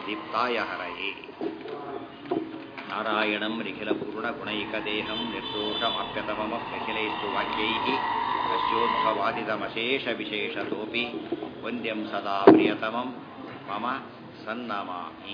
ದೀಪ್ತಾಯ ಹರಯೇ ನಾರಾಯಣಂ ನಿಖಿಲಪೂರ್ಣಗುಣೈಕದೇಹಂ ನಿರ್ದೋಷಮಾಪ್ಯತಮಮಪ್ಯಖಿಲೈಸ್ತು ವಾಕ್ಯೈः ಅಸ್ಯೋದ್ಭವಾದಿತಮಶೇಷವಿಶೇಷತೋಪಿ ವಂದ್ಯಂ ಸದಾ ಪ್ರಿಯತಮಂ ಮಮ ಸನ್ನಮಾಮಿ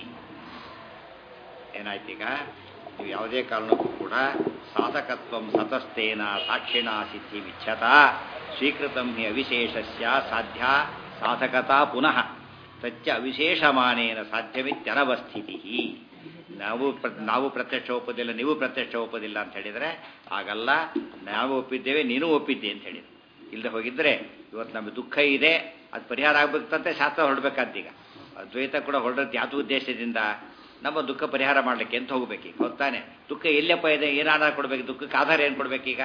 ಏನಾಯ್ತೀಗ ನೀವು ಯಾವುದೇ ಕಾರಣಕ್ಕೂ ಕೂಡ ಸಾಧಕತ್ವಂ ಸತಸ್ತೇನ ಸಾಕ್ಷಿಣ ಸಿದ್ಧಿ ವಿಚ್ಛತ ಸ್ವೀಕೃತಂ ಹಿ ಅವಿಶೇಷಸ್ಯ ಸಾಧ್ಯ ಸಾಧಕತಾ ಪುನಃ ತಚ್ಚ ಅವಿಶೇಷಮಾನೇನ ಸಾಧ್ಯವಿತ್ಯನವಸ್ಥಿತಿ ನಾವು ಪ್ರ ನಾವು ಪ್ರತ್ಯಕ್ಷ ಒಪ್ಪೋದಿಲ್ಲ ನೀವು ಪ್ರತ್ಯಕ್ಷ ಒಪ್ಪೋದಿಲ್ಲ ಅಂತ ಹೇಳಿದರೆ ಆಗಲ್ಲ ನಾವು ಒಪ್ಪಿದ್ದೇವೆ ನೀನು ಒಪ್ಪಿದ್ದೆ ಅಂತ ಹೇಳಿದ್ರು ಇಲ್ಲದೆ ಹೋಗಿದ್ರೆ ಇವತ್ತು ನಮಗೆ ದುಃಖ ಇದೆ ಅದು ಪರಿಹಾರ ಆಗ್ಬೇಕಂತೆ ಶಾಸ್ತ್ರ ಹೊರಡ್ಬೇಕಂತೀಗ ದ್ವೈತ ಕೂಡ ಹೊರಡೋದು ಯಾವುದು ಉದ್ದೇಶದಿಂದ ನಮ್ಮ ದುಃಖ ಪರಿಹಾರ ಮಾಡಲಿಕ್ಕೆ ಅಂತ ಹೋಗ್ಬೇಕೀಗ ಗೊತ್ತಾನೆ ದುಃಖ ಎಲ್ಲಪ್ಪ ಇದೆ ಏನು ಆಧಾರ ಕೊಡಬೇಕು ದುಃಖಕ್ಕೆ ಆಧಾರ ಏನು ಕೊಡಬೇಕೀಗ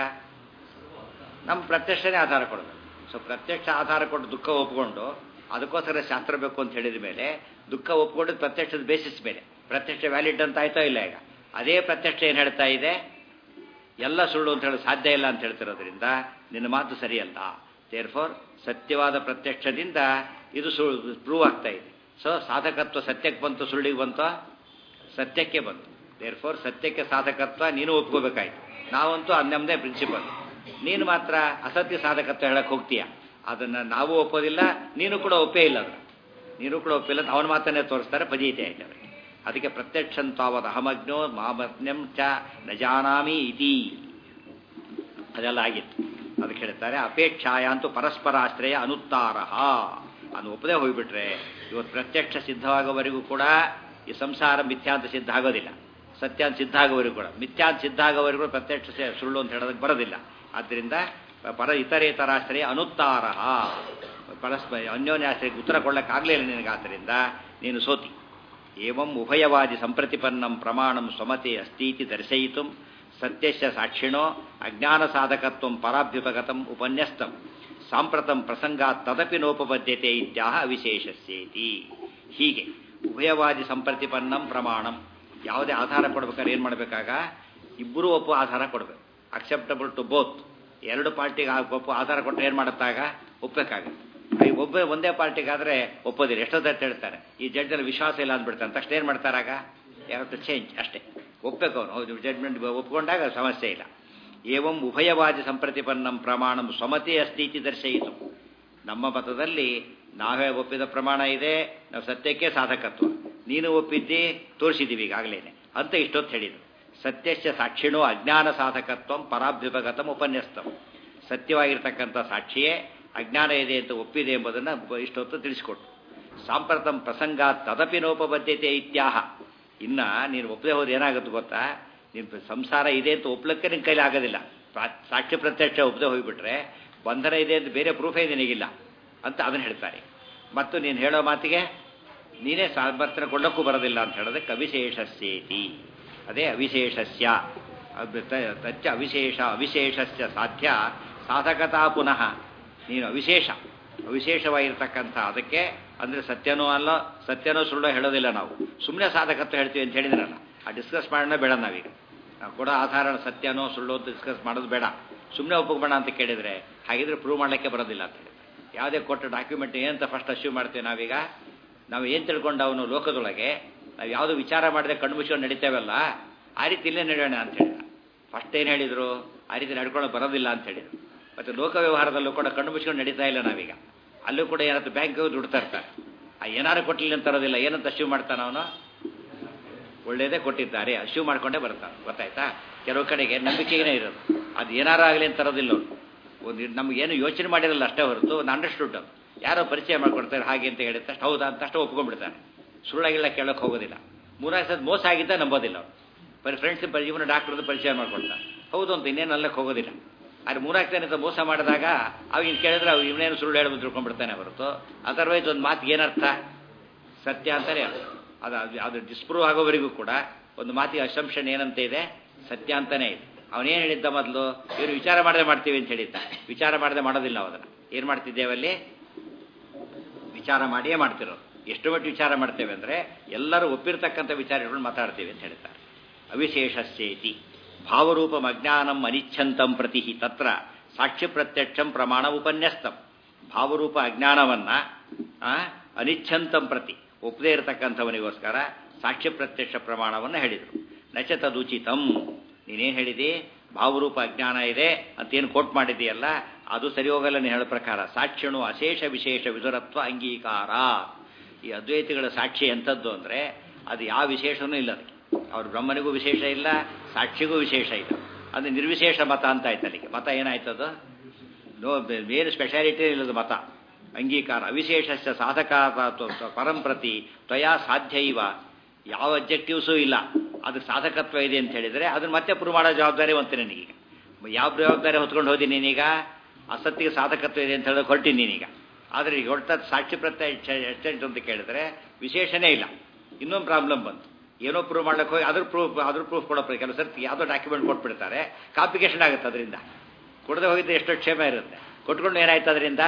ನಮ್ಮ ಪ್ರತ್ಯಕ್ಷನೇ ಆಧಾರ ಕೊಡಬೇಕು ಸೊ ಪ್ರತ್ಯಕ್ಷ ಆಧಾರ ಕೊಟ್ಟು ದುಃಖ ಒಪ್ಕೊಂಡು ಅದಕ್ಕೋಸ್ಕರ ಶಾಸ್ತ್ರ ಬೇಕು ಅಂತ ಹೇಳಿದ ಮೇಲೆ ದುಃಖ ಒಪ್ಕೊಂಡು ಪ್ರತ್ಯಕ್ಷದ ಬೇಸಿಸ್ ಮೇಲೆ ಪ್ರತ್ಯಕ್ಷ ವ್ಯಾಲಿಡ್ ಅಂತ ಆಯ್ತೋ ಇಲ್ಲ ಈಗ ಅದೇ ಪ್ರತ್ಯಕ್ಷ ಏನು ಹೇಳ್ತಾ ಇದೆ ಎಲ್ಲ ಸುಳ್ಳು ಅಂತ ಹೇಳೋದು ಸಾಧ್ಯ ಇಲ್ಲ ಅಂತ ಹೇಳ್ತಿರೋದ್ರಿಂದ ನಿನ್ನ ಮಾತು ಸರಿಯಲ್ಲ ದೇರ್ ಫಾರ್ ಸತ್ಯವಾದ ಪ್ರತ್ಯಕ್ಷದಿಂದ ಇದು ಸುಳ್ಳು ಪ್ರೂವ್ ಆಗ್ತಾ ಇದೆ ಸೊ ಸಾಧಕತ್ವ ಸತ್ಯಕ್ಕೆ ಬಂತು ಸುಳ್ಳಿಗೆ ಬಂತು ಸತ್ಯಕ್ಕೆ ಬಂತು ದೇರ್ ಫೋರ್ ಸತ್ಯಕ್ಕೆ ಸಾಧಕತ್ವ ನೀನು ಒಪ್ಕೋಬೇಕಾಯ್ತು ನಾವಂತೂ ನಮ್ಮದೇ ಪ್ರಿನ್ಸಿಪಲ್ ನೀನು ಮಾತ್ರ ಅಸತ್ಯ ಸಾಧಕತ್ವ ಹೇಳಕ್ಕೆ ಹೋಗ್ತೀಯ ಅದನ್ನು ನಾವು ಒಪ್ಪೋದಿಲ್ಲ ನೀನು ಕೂಡ ಒಪ್ಪೇ ಇಲ್ಲ ಅದನ್ನು ನೀನು ಕೂಡ ಒಪ್ಪಿಲ್ಲ ಅವನ ಮಾತನ್ನೇ ತೋರಿಸ್ತಾರೆ ಪದೀತೆ ಆಯ್ತು ಅವರಿಗೆ ಅದಕ್ಕೆ ಪ್ರತ್ಯಕ್ಷಂತಾವದ ಅಹಮಜ್ಞೋ ಮಾಮಜ್ಞಂ ಚ ನ ಜಾನಾಮಿ ಇತಿ ಅದೆಲ್ಲ ಆಗಿತ್ತು ಅದಕ್ಕೆ ಹೇಳ್ತಾರೆ ಅಪೇಕ್ಷಾಯ ಅಂತೂ ಪರಸ್ಪರಾಶ್ರಯ ಅನುತ್ತಾರ ಅದು ಒಪ್ಪದೇ ಹೋಗ್ಬಿಟ್ರೆ ಇವತ್ತು ಪ್ರತ್ಯಕ್ಷ ಸಿದ್ಧವಾಗೋವರೆಗೂ ಕೂಡ ಈ ಸಂಸಾರ ಮಿಥ್ಯಾಂತ ಸಿದ್ಧ ಆಗೋದಿಲ್ಲ ಸತ್ಯಾಂತ ಸಿದ್ಧ ಆಗೋವರೆಗೂ ಕೂಡ ಮಿಥ್ಯಾಂತ ಸಿದ್ಧ ಆಗೋವರೆಗೂ ಪ್ರತ್ಯಕ್ಷ ಸುಳ್ಳು ಅಂತ ಹೇಳೋದಕ್ಕೆ ಬರೋದಿಲ್ಲ ಆದ್ದರಿಂದ ಪರ ಇತರೇತರಾಶ್ರಯ ಅನುತ್ತಾರ ಪರಸ್ಪರ ಅನ್ಯೋನ್ಯಾಶ್ರಯಕ್ಕೆ ಉತ್ತರ ಕೊಡಲಿಕ್ಕಾಗಲಿಲ್ಲ ನಿನಗೆ ಆದ್ದರಿಂದ ನೀನು ಸೋತಿ ಏವಂ ಉಭಯವಾದಿ ಸಂಪ್ರತಿಪನ್ನಂ ಪ್ರಮಾಣಂ ಸ್ವಮತೆ ಅಸ್ತೀತಿ ದರ್ಶಯಿತು ಸತ್ಯಸ್ಯ ಸಾಕ್ಷಿಣೋ ಅಜ್ಞಾನ ಸಾಧಕತ್ವ ಪರಾಭ್ಯುಪಗತಂ ಉಪನ್ಯಸ್ತಂ ಸಾಂಪ್ರತಂ ಪ್ರಸಂಗಾತ್ ತದಪಿ ನೋಪಬದ್ಧತೆ ಇತ್ಯಾಹ ಅವಿಶೇಷಸ್ಯೇತಿ ಹೀಗೆ ಉಭಯವಾದಿ ಸಂಪ್ರತಿಪನ್ನಂ ಪ್ರಮಾಣಂ ಯಾವುದೇ ಆಧಾರ ಕೊಡ್ಬೇಕಾದ್ರೆ ಏನು ಮಾಡಬೇಕಾಗ ಇಬ್ಬರೂ ಒಪ್ಪು ಆಧಾರ ಕೊಡಬೇಕು ಅಕ್ಸೆಪ್ಟಬಲ್ ಟು ಬೋತ್ ಎರಡು ಪಾರ್ಟಿಗೆ ಒಪ್ಪು ಆಧಾರ ಕೊಟ್ಟರೆ ಏನು ಮಾಡುತ್ತಾಗ ಒಪ್ಪಬೇಕಾಗುತ್ತೆ ಈ ಒಬ್ಬ ಒಂದೇ ಪಾರ್ಟಿಗಾದರೆ ಒಪ್ಪೋದಿಲ್ಲ ಎಷ್ಟೊತ್ತು ಹೇಳ್ತಾರೆ ಈ ಜಡ್ಜಲ್ಲಿ ವಿಶ್ವಾಸ ಇಲ್ಲ ಅಂದ್ಬಿಡ್ತಾರೆ ತಕ್ಷಣ ಏನು ಮಾಡ್ತಾರಾಗ ಯಾವತ್ತು ಚೇಂಜ್ ಅಷ್ಟೇ ಒಪ್ಪಬೇಕು ಅವನು ಹೌದು ಜಡ್ಜ್ಮೆಂಟ್ ಒಪ್ಕೊಂಡಾಗ ಸಮಸ್ಯೆ ಇಲ್ಲ ಏವಂ ಉಭಯವಾದಿ ಸಂಪ್ರತಿಪನ್ನಂ ಪ್ರಮಾಣಂ ಸ್ವಮತೆ ಅಸ್ತೀತಿ ದರ್ಶಯಿತು ನಮ್ಮ ಮತದಲ್ಲಿ ನಾವೇ ಒಪ್ಪಿದ ಪ್ರಮಾಣ ಇದೆ ನಾವು ಸತ್ಯಕ್ಕೆ ಸಾಧಕತ್ವ ನೀನು ಒಪ್ಪಿದ್ದಿ ತೋರಿಸಿದ್ದೀವಿ ಈಗಾಗಲೇ ಅಂತ ಇಷ್ಟೊತ್ತು ಹೇಳಿದ್ರು ಸತ್ಯಸ್ಯ ಸಾಕ್ಷಿಣೋ ಅಜ್ಞಾನ ಸಾಧಕತ್ವ ಪರಾಭ್ಯುಪಗತಂ ಉಪನ್ಯಸ್ತಂ ಸತ್ಯವಾಗಿರ್ತಕ್ಕಂಥ ಸಾಕ್ಷಿಯೇ ಅಜ್ಞಾನ ಇದೆ ಅಂತ ಒಪ್ಪಿದೆ ಎಂಬುದನ್ನು ಇಷ್ಟೊತ್ತು ತಿಳಿಸಿಕೊಟ್ಟು ಸಾಂಪ್ರತಂ ಪ್ರಸಂಗ ತದಪಿ ನೋಪಬದ್ಧತೆ ಇತ್ಯಾಹ ಇನ್ನು ನೀನು ಒಪ್ಪದೆ ಹೋದ ಏನಾಗುತ್ತೆ ಗೊತ್ತಾ ನೀನು ಸಂಸಾರ ಇದೆ ಅಂತ ಒಪ್ಲಕ್ಕೆ ನಿನ್ನ ಕೈಲಿ ಆಗೋದಿಲ್ಲ ಸಾಕ್ಷ್ಯ ಪ್ರತ್ಯಕ್ಷ ಒಪ್ಪದೆ ಹೋಗಿಬಿಟ್ರೆ ಬಂಧನ ಇದೆ ಅಂತ ಬೇರೆ ಪ್ರೂಫೇ ನಿನಗಿಲ್ಲ ಅಂತ ಅದನ್ನು ಹೇಳ್ತಾರೆ ಮತ್ತು ನೀನು ಹೇಳೋ ಮಾತಿಗೆ ನೀನೇ ಸಮರ್ಥನೆ ಕೊಡೋಕ್ಕೂ ಬರೋದಿಲ್ಲ ಅಂತ ಹೇಳೋದಕ್ಕೆ ಅವಿಶೇಷಸ್ಯೇತಿ ಅದೇ ಅವಿಶೇಷಸ್ಯ ತಚ್ಚ ಅವಿಶೇಷ ಅವಿಶೇಷಸ್ಯ ಸಾಧ್ಯ ಸಾಧಕತಾ ಪುನಃ ನೀನು ಅವಿಶೇಷ ಅವಿಶೇಷವಾಗಿರ್ತಕ್ಕಂಥ ಅದಕ್ಕೆ ಅಂದರೆ ಸತ್ಯನೂ ಅಲ್ಲ ಸತ್ಯನೂ ಸುಳ್ಳು ಹೇಳೋದಿಲ್ಲ ನಾವು ಸುಮ್ಮನೆ ಸಾಧಕತ್ವ ಹೇಳ್ತೀವಿ ಅಂತ ಹೇಳಿದ್ರಲ್ಲ ಆ ಡಿಸ್ಕಸ್ ಮಾಡೋಣ ಬೇಡ ನಾವೀಗ ನಾವು ಕೂಡ ಆಧಾರ ಸತ್ಯನೋ ಸುಳ್ಳು ಅಂತ ಡಿಸ್ಕಸ್ ಮಾಡೋದು ಬೇಡ ಸುಮ್ಮನೆ ಒಪ್ಪಬೇಡ ಅಂತ ಕೇಳಿದರೆ ಹಾಗಿದ್ರೆ ಪ್ರೂವ್ ಮಾಡಲಿಕ್ಕೆ ಬರೋದಿಲ್ಲ ಅಂತ ಹೇಳಿ ಯಾವುದೇ ಕೊಟ್ಟ ಡಾಕ್ಯುಮೆಂಟ್ ಏನಂತ ಫಸ್ಟ್ ಅಶ್ಯೂ ಮಾಡ್ತೀವಿ ನಾವೀಗ ನಾವು ಏನು ತಿಳ್ಕೊಂಡು ಅವನು ಲೋಕದೊಳಗೆ ನಾವು ಯಾವುದು ವಿಚಾರ ಮಾಡದೆ ಕಣ್ಣು ಮುಚ್ಕೊಂಡು ನಡೀತೇವಲ್ಲ ಆ ರೀತಿ ಇಲ್ಲೇ ನಡೆಯೋಣ ಅಂತ ಹೇಳಿದ ಫಸ್ಟ್ ಏನು ಹೇಳಿದರು ಆ ರೀತಿ ನಡ್ಕೊಂಡು ಬರೋದಿಲ್ಲ ಅಂತ ಹೇಳಿದರು ಮತ್ತು ಲೋಕ ವ್ಯವಹಾರದಲ್ಲೂ ಕೂಡ ಕಣ್ಣು ಮುಚ್ಕೊಂಡು ನಡೀತಾ ಇಲ್ಲ ನಾವೀಗ ಅಲ್ಲೂ ಕೂಡ ಏನಾದ್ರು ಬ್ಯಾಂಕ್ ದುಡ್ತಾ ಇರ್ತಾರೆ ಆ ಏನಾರು ಕೊಟ್ಟಿಲ್ಲ ಅಂತ ತರೋದಿಲ್ಲ ಏನಂತ ಅಶ್ಯೂ ಮಾಡ್ತಾನೆ ಅವನು ಒಳ್ಳೇದೇ ಕೊಟ್ಟಿದ್ದಾರೆ ಅಶ್ಯೂ ಮಾಡ್ಕೊಂಡೇ ಬರ್ತಾನೆ ಗೊತ್ತಾಯ್ತಾ ಕೆಲವು ಕಡೆಗೆ ನಂಬಿಕೆಗೇ ಇರೋದು ಅದು ಏನಾರು ಆಗಲಿ ಅಂತ ತರೋದಿಲ್ಲ ಅವರು ಒಂದು ನಮಗೇನು ಯೋಚನೆ ಮಾಡಿರಲ್ಲ ಅಷ್ಟೇ ಹೊರತು ಒಂದು ಅಂಡರ್ಸ್ಟುಡ್ ಅದು ಯಾರೋ ಪರಿಚಯ ಮಾಡ್ಕೊಡ್ತಾರೆ ಹಾಗೆ ಅಂತ ಹೇಳಿದ ತಕ್ಷಣ ಹೌದಾ ಅಂತ ಅಷ್ಟು ಒಪ್ಕೊಂಡ್ಬಿಡ್ತಾರೆ ಸುಳ್ಳಾಗಿಲ್ಲ ಕೇಳೋಕೆ ಹೋಗೋದಿಲ್ಲ ಮೂರಾರು ಸಲ ಮೋಸ ಆಗಿದ್ದ ನಂಬೋದಿಲ್ಲ ಅವರು ಬರೀ ಫ್ರೆಂಡ್ಸ್ ಜೀವನ ಡಾಕ್ಟರ್ದು ಪರಿಚಯ ಮಾಡ್ಕೊಡ್ತಾರೆ ಹೌದು ಅಂತ ಇನ್ನೇನು ಅಲ್ಲಕ್ಕೆ ಹೋಗೋದಿಲ್ಲ ಆದರೆ ಮೂರಾರು ಜನ ಮೋಸ ಮಾಡಿದಾಗ ಅವಾಗ ಕೇಳಿದ್ರೆ ಅವು ಇವನೇನು ಸುಳ್ಳು ಹೇಳೋದು ತಿಳ್ಕೊಂಡ್ಬಿಡ್ತಾನೆ ಹೊರತು ಅದರ್ವೈಸ್ ಒಂದು ಮಾತಿಗೆ ಏನರ್ಥ ಸತ್ಯ ಅಂತಾನೆ ಅರ್ಥ ಅದು ಅದು ಡಿಸ್ಪ್ರೂವ್ ಆಗೋವರೆಗೂ ಕೂಡ ಒಂದು ಮಾತಿಗೆ ಅಸಂಪ್ಷನ್ ಏನಂತ ಇದೆ ಸತ್ಯ ಅಂತಾನೆ ಇದೆ ಅವನೇನು ಹೇಳಿದ್ದ ಮೊದಲು ಇವರು ವಿಚಾರ ಮಾಡದೆ ಮಾಡ್ತೀವಿ ಅಂತ ಹೇಳಿದ್ದ ವಿಚಾರ ಮಾಡದೆ ಮಾಡೋದಿಲ್ಲ ಅದನ್ನು ಏನು ಮಾಡ್ತಿದ್ದೇವಲ್ಲಿ ವಿಚಾರ ಮಾಡಿಯೇ ಮಾಡ್ತಿರೋದು ಎಷ್ಟು ಮಟ್ಟಿಗೆ ವಿಚಾರ ಮಾಡ್ತೇವೆ ಅಂದರೆ ಎಲ್ಲರೂ ಒಪ್ಪಿರ್ತಕ್ಕಂಥ ವಿಚಾರಗಳು ಮಾತಾಡ್ತೀವಿ ಅಂತ ಹೇಳ್ತಾರೆ ಅವಿಶೇಷಸ್ಯೇತಿ ಭಾವರೂಪಂ ಅಜ್ಞಾನಂ ಅನಿಚ್ಛಂತಂ ಪ್ರತಿ ತತ್ರ ಸಾಕ್ಷ್ಯ ಪ್ರತ್ಯಕ್ಷಂ ಪ್ರಮಾಣ ಉಪನ್ಯಸ್ತಂ ಭಾವರೂಪ ಅಜ್ಞಾನವನ್ನ ಅನಿಚ್ಛಂತಂ ಪ್ರತಿ ಒಪ್ಪದೇ ಇರತಕ್ಕಂಥವನಿಗೋಸ್ಕರ ಸಾಕ್ಷ್ಯ ಪ್ರತ್ಯಕ್ಷ ಪ್ರಮಾಣವನ್ನು ಹೇಳಿದರು ನಚ ತದುಚಿತಂ ನೀನೇನು ಹೇಳಿದಿ ಭಾವರೂಪ ಅಜ್ಞಾನ ಇದೆ ಅಂತೇನು ಕೋಟ್ ಮಾಡಿದೆಯಲ್ಲ ಅದು ಸರಿ ಹೋಗಲ್ಲ ನೀನು ಹೇಳೋ ಪ್ರಕಾರ ಸಾಕ್ಷ್ಯನು ಅಶೇಷ ವಿಶೇಷ ವಿದುರತ್ವ ಅಂಗೀಕಾರ ಈ ಅದ್ವೈತಿಗಳ ಸಾಕ್ಷಿ ಎಂಥದ್ದು ಅಂದರೆ ಅದು ಯಾವ ವಿಶೇಷನೂ ಇಲ್ಲ ಅದಕ್ಕೆ ಅವ್ರ ಬ್ರಹ್ಮನಿಗೂ ವಿಶೇಷ ಇಲ್ಲ ಸಾಕ್ಷಿಗೂ ವಿಶೇಷ ಇಲ್ಲ ಅದು ನಿರ್ವಿಶೇಷ ಮತ ಅಂತ ಆಯ್ತು ಅಲ್ಲಿಗೆ ಮತ ಏನಾಯ್ತದು ನೋ ಬೇರೆ ಸ್ಪೆಷಾಲಿಟಿ ಇಲ್ಲದ ಮತ ಅಂಗೀಕಾರ ಅವಿಶೇಷ ಸಾಧಕ ಪರಂಪ್ರತಿ ತ್ವಯಾ ಸಾಧ್ಯ ಇವ ಯಾವ ಅಬ್ಜೆಕ್ಟಿವ್ಸೂ ಇಲ್ಲ ಅದು ಸಾಧಕತ್ವ ಇದೆ ಅಂತ ಹೇಳಿದರೆ ಅದನ್ನ ಮತ್ತೆ ಪ್ರೂವ್ ಮಾಡೋ ಜವಾಬ್ದಾರಿ ಒಂತೆ ನನಗೀಗ ಯಾವ ಜವಾಬ್ದಾರಿ ಹೊತ್ಕೊಂಡು ಹೋದಿ ನೀನೀಗ ಅಸತ್ತಿಗೆ ಸಾಧಕತ್ವ ಇದೆ ಅಂತ ಹೇಳೋಕೆ ಹೊರಟಿ ನೀನೀಗ ಆದರೆ ಈಗ ಹೊರಟದ್ದು ಸಾಕ್ಷಿ ಪ್ರತ್ಯಯ ಎಷ್ಟೆಂಟು ಅಂತ ಕೇಳಿದ್ರೆ ವಿಶೇಷನೇ ಇಲ್ಲ ಇನ್ನೊಂದು ಪ್ರಾಬ್ಲಮ್ ಬಂತು ಏನೋ ಪ್ರೂವ್ ಮಾಡ್ಲಿಕ್ಕೆ ಹೋಗಿ ಅದ್ರ ಪ್ರೂಫ್ ಅದ್ರ ಪ್ರೂಫ್ ಕೊಡೋಪ್ಪ ಕೆಲವು ಸರ್ತಿ ಯಾವುದೋ ಡಾಕ್ಯುಮೆಂಟ್ ಕೊಟ್ಬಿಡ್ತಾರೆ ಕಾಂಪ್ಲಿಕೇಶನ್ ಆಗುತ್ತೆ ಅದರಿಂದ ಕೊಡದೆ ಹೋಗಿದ್ದು ಎಷ್ಟೋ ಕ್ಷೇಮ ಇರುತ್ತೆ ಕೊಟ್ಕೊಂಡು ಏನಾಯ್ತು ಅದರಿಂದ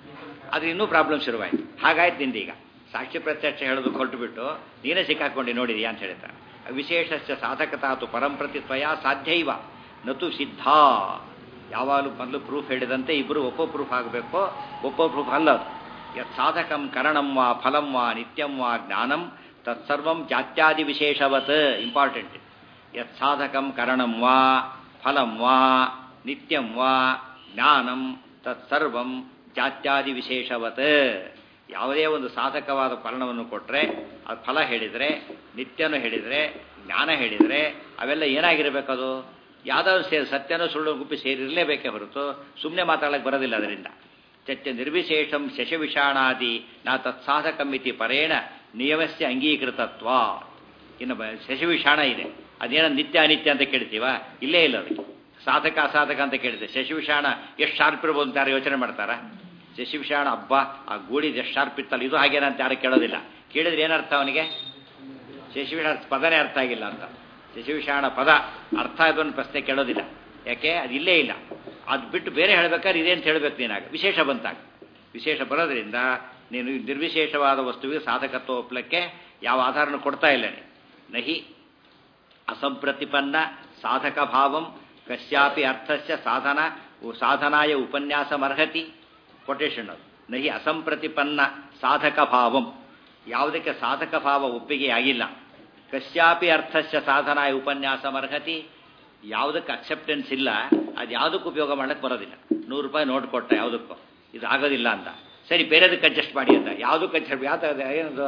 ಅದು ಇನ್ನೂ ಪ್ರಾಬ್ಲಮ್ ಶುರುವಾಯಿತು ಹಾಗಾಯ್ತು ನಿಂದ ಈಗ ಸಾಕ್ಷಿ ಪ್ರತ್ಯಕ್ಷ ಹೇಳೋದು ಕೊಟ್ಟುಬಿಟ್ಟು ನೀನೇ ಸಿಕ್ಕಾಕೊಂಡು ನೋಡಿದೀಯಾ ಅಂತ ಹೇಳ್ತಾರೆ ವಿಶೇಷ ಸಾಧಕತಾತು ಪರಂಪ್ರತಿ ತ್ವಯ ಸಾಧ್ಯ ಇವ ನತು ಸಿದ್ಧ ಯಾವಾಗಲೂ ಮೊದಲು ಪ್ರೂಫ್ ಹೇಳಿದಂತೆ ಇಬ್ಬರು ಒಪ್ಪೋ ಪ್ರೂಫ್ ಆಗಬೇಕು ಒಪ್ಪೋ ಪ್ರೂಫ್ ಅಲ್ಲ ಅದು ಯತ್ ಸಾಧಕಂ ಕರಣಂ ವಾ ಫಲಂ ವಾ ನಿತ್ಯಂ ವಾ ಜ್ಞಾನಂ ತತ್ಸರ್ವಂ ಜಾತ್ಯಾದಿ ವಿಶೇಷವತ್ ಇಂಪಾರ್ಟೆಂಟ್ ಯತ್ ಸಾಧಕಂ ಕರಣಂ ವಾ ಫಲಂ ವಾ ನಿತ್ಯಂ ವಾ ಜ್ಞಾನಂ ತತ್ಸರ್ವಂ ಜಾತ್ಯಾದಿ ವಿಶೇಷವತ್ ಯಾವುದೇ ಒಂದು ಸಾಧಕವಾದ ಫಲನವನ್ನು ಕೊಟ್ಟರೆ ಅದು ಫಲ ಹೇಳಿದರೆ ನಿತ್ಯನೂ ಹೇಳಿದರೆ ಜ್ಞಾನ ಹೇಳಿದರೆ ಅವೆಲ್ಲ ಏನಾಗಿರಬೇಕದು ಯಾವುದಾದ್ರು ಸೇರಿ ಸತ್ಯನೋ ಸುಳ್ಳು ಗುಪ್ಪಿ ಸೇರಿರಲೇಬೇಕೇ ಹೊರತು ಸುಮ್ಮನೆ ಮಾತಾಡಕ್ಕೆ ಬರೋದಿಲ್ಲ ಅದರಿಂದ ಚತ್ಯ ನಿರ್ವಿಶೇಷಂ ಶಶವಿಷಾಣಾದಿ ನಾ ತತ್ಸಾಧಕಮಿತಿ ಪರೇಣ ನಿಯಮಸ್ಯ ಅಂಗೀಕೃತತ್ವ ಇನ್ನು ಶಶವಿಷಾಣ ಇದೆ ಅದೇನೋ ನಿತ್ಯ ಅನಿತ್ಯ ಅಂತ ಕೇಳ್ತೀವ ಇಲ್ಲೇ ಇಲ್ಲ ಅದಕ್ಕೆ ಸಾಧಕ ಅಸಾಧಕ ಅಂತ ಕೇಳಿದೆ ಶಶಿವಿಷಾಣ ಎಷ್ಟು ಶಾರ್ಪ್ ಇರ್ಬೋದು ಅಂತ ಯಾರು ಯೋಚನೆ ಮಾಡ್ತಾರ ಶಶಿವಿಷಾಣ ಹಬ್ಬ ಆ ಗೂಡಿದ ಎಷ್ಟು ಶಾರ್ಪ್ ಇತ್ತಲ್ಲ ಇದು ಹಾಗೇನಂತ ಯಾರು ಕೇಳೋದಿಲ್ಲ ಕೇಳಿದ್ರೆ ಏನರ್ಥ ಅವನಿಗೆ ಶಶಿವಿಷಾಣ ಪದನೇ ಅರ್ಥ ಆಗಿಲ್ಲ ಅಂತ ಶಶಿವಿಷಾಣ ಪದ ಅರ್ಥ ಅದನ್ನು ಪ್ರಶ್ನೆ ಕೇಳೋದಿಲ್ಲ ಯಾಕೆ ಅದು ಇಲ್ಲೇ ಇಲ್ಲ ಅದು ಬಿಟ್ಟು ಬೇರೆ ಹೇಳ್ಬೇಕಾದ್ರೆ ಇದೆ ಅಂತ ಹೇಳ್ಬೇಕು ನೀನಾಗ ವಿಶೇಷ ಬಂತಾಗ ವಿಶೇಷ ಬರೋದ್ರಿಂದ ನೀನು ನಿರ್ವಿಶೇಷವಾದ ವಸ್ತುವಿಗೆ ಸಾಧಕತ್ವ ಒಪ್ಪಲಿಕ್ಕೆ ಯಾವ ಆಧಾರನ ಕೊಡ್ತಾ ಇಲ್ಲ ನೀನು ನಹಿ ಅಸಂಪ್ರತಿಪನ್ನ ಸಾಧಕ ಭಾವಂ ಕಶ್ಯಾಪಿ ಅರ್ಥಸ್ಯ ಸಾಧನ ಸಾಧನಾಯ ಉಪನ್ಯಾಸಮರ್ಹತಿ ಕೊಟೇಶನ್ ಅದು ನಹಿ ಅಸಂಪ್ರತಿಪನ್ನ ಸಾಧಕ ಭಾವಂ ಯಾವುದಕ್ಕೆ ಸಾಧಕ ಭಾವ ಒಪ್ಪಿಗೆಯಾಗಿಲ್ಲ ಕಶ್ಯಾಪಿ ಅರ್ಥಸ್ಯ ಸಾಧನಾಯ ಉಪನ್ಯಾಸಮರ್ಹತಿ ಯಾವುದಕ್ಕೆ ಅಕ್ಸೆಪ್ಟೆನ್ಸ್ ಇಲ್ಲ ಅದು ಯಾವುದಕ್ಕೂ ಉಪಯೋಗ ಮಾಡಕ್ಕೆ ಬರೋದಿಲ್ಲ ನೂರು ರೂಪಾಯಿ ನೋಟ್ ಕೊಟ್ಟ ಯಾವುದಕ್ಕೂ ಇದು ಆಗೋದಿಲ್ಲ ಅಂತ ಸರಿ ಬೇರೆದಕ್ಕೆ ಅಡ್ಜಸ್ಟ್ ಮಾಡಿ ಅಂತ ಯಾವುದಕ್ಕೆ ಅಡ್ಜಸ್ಟ್ ಯಾವ ಏನದು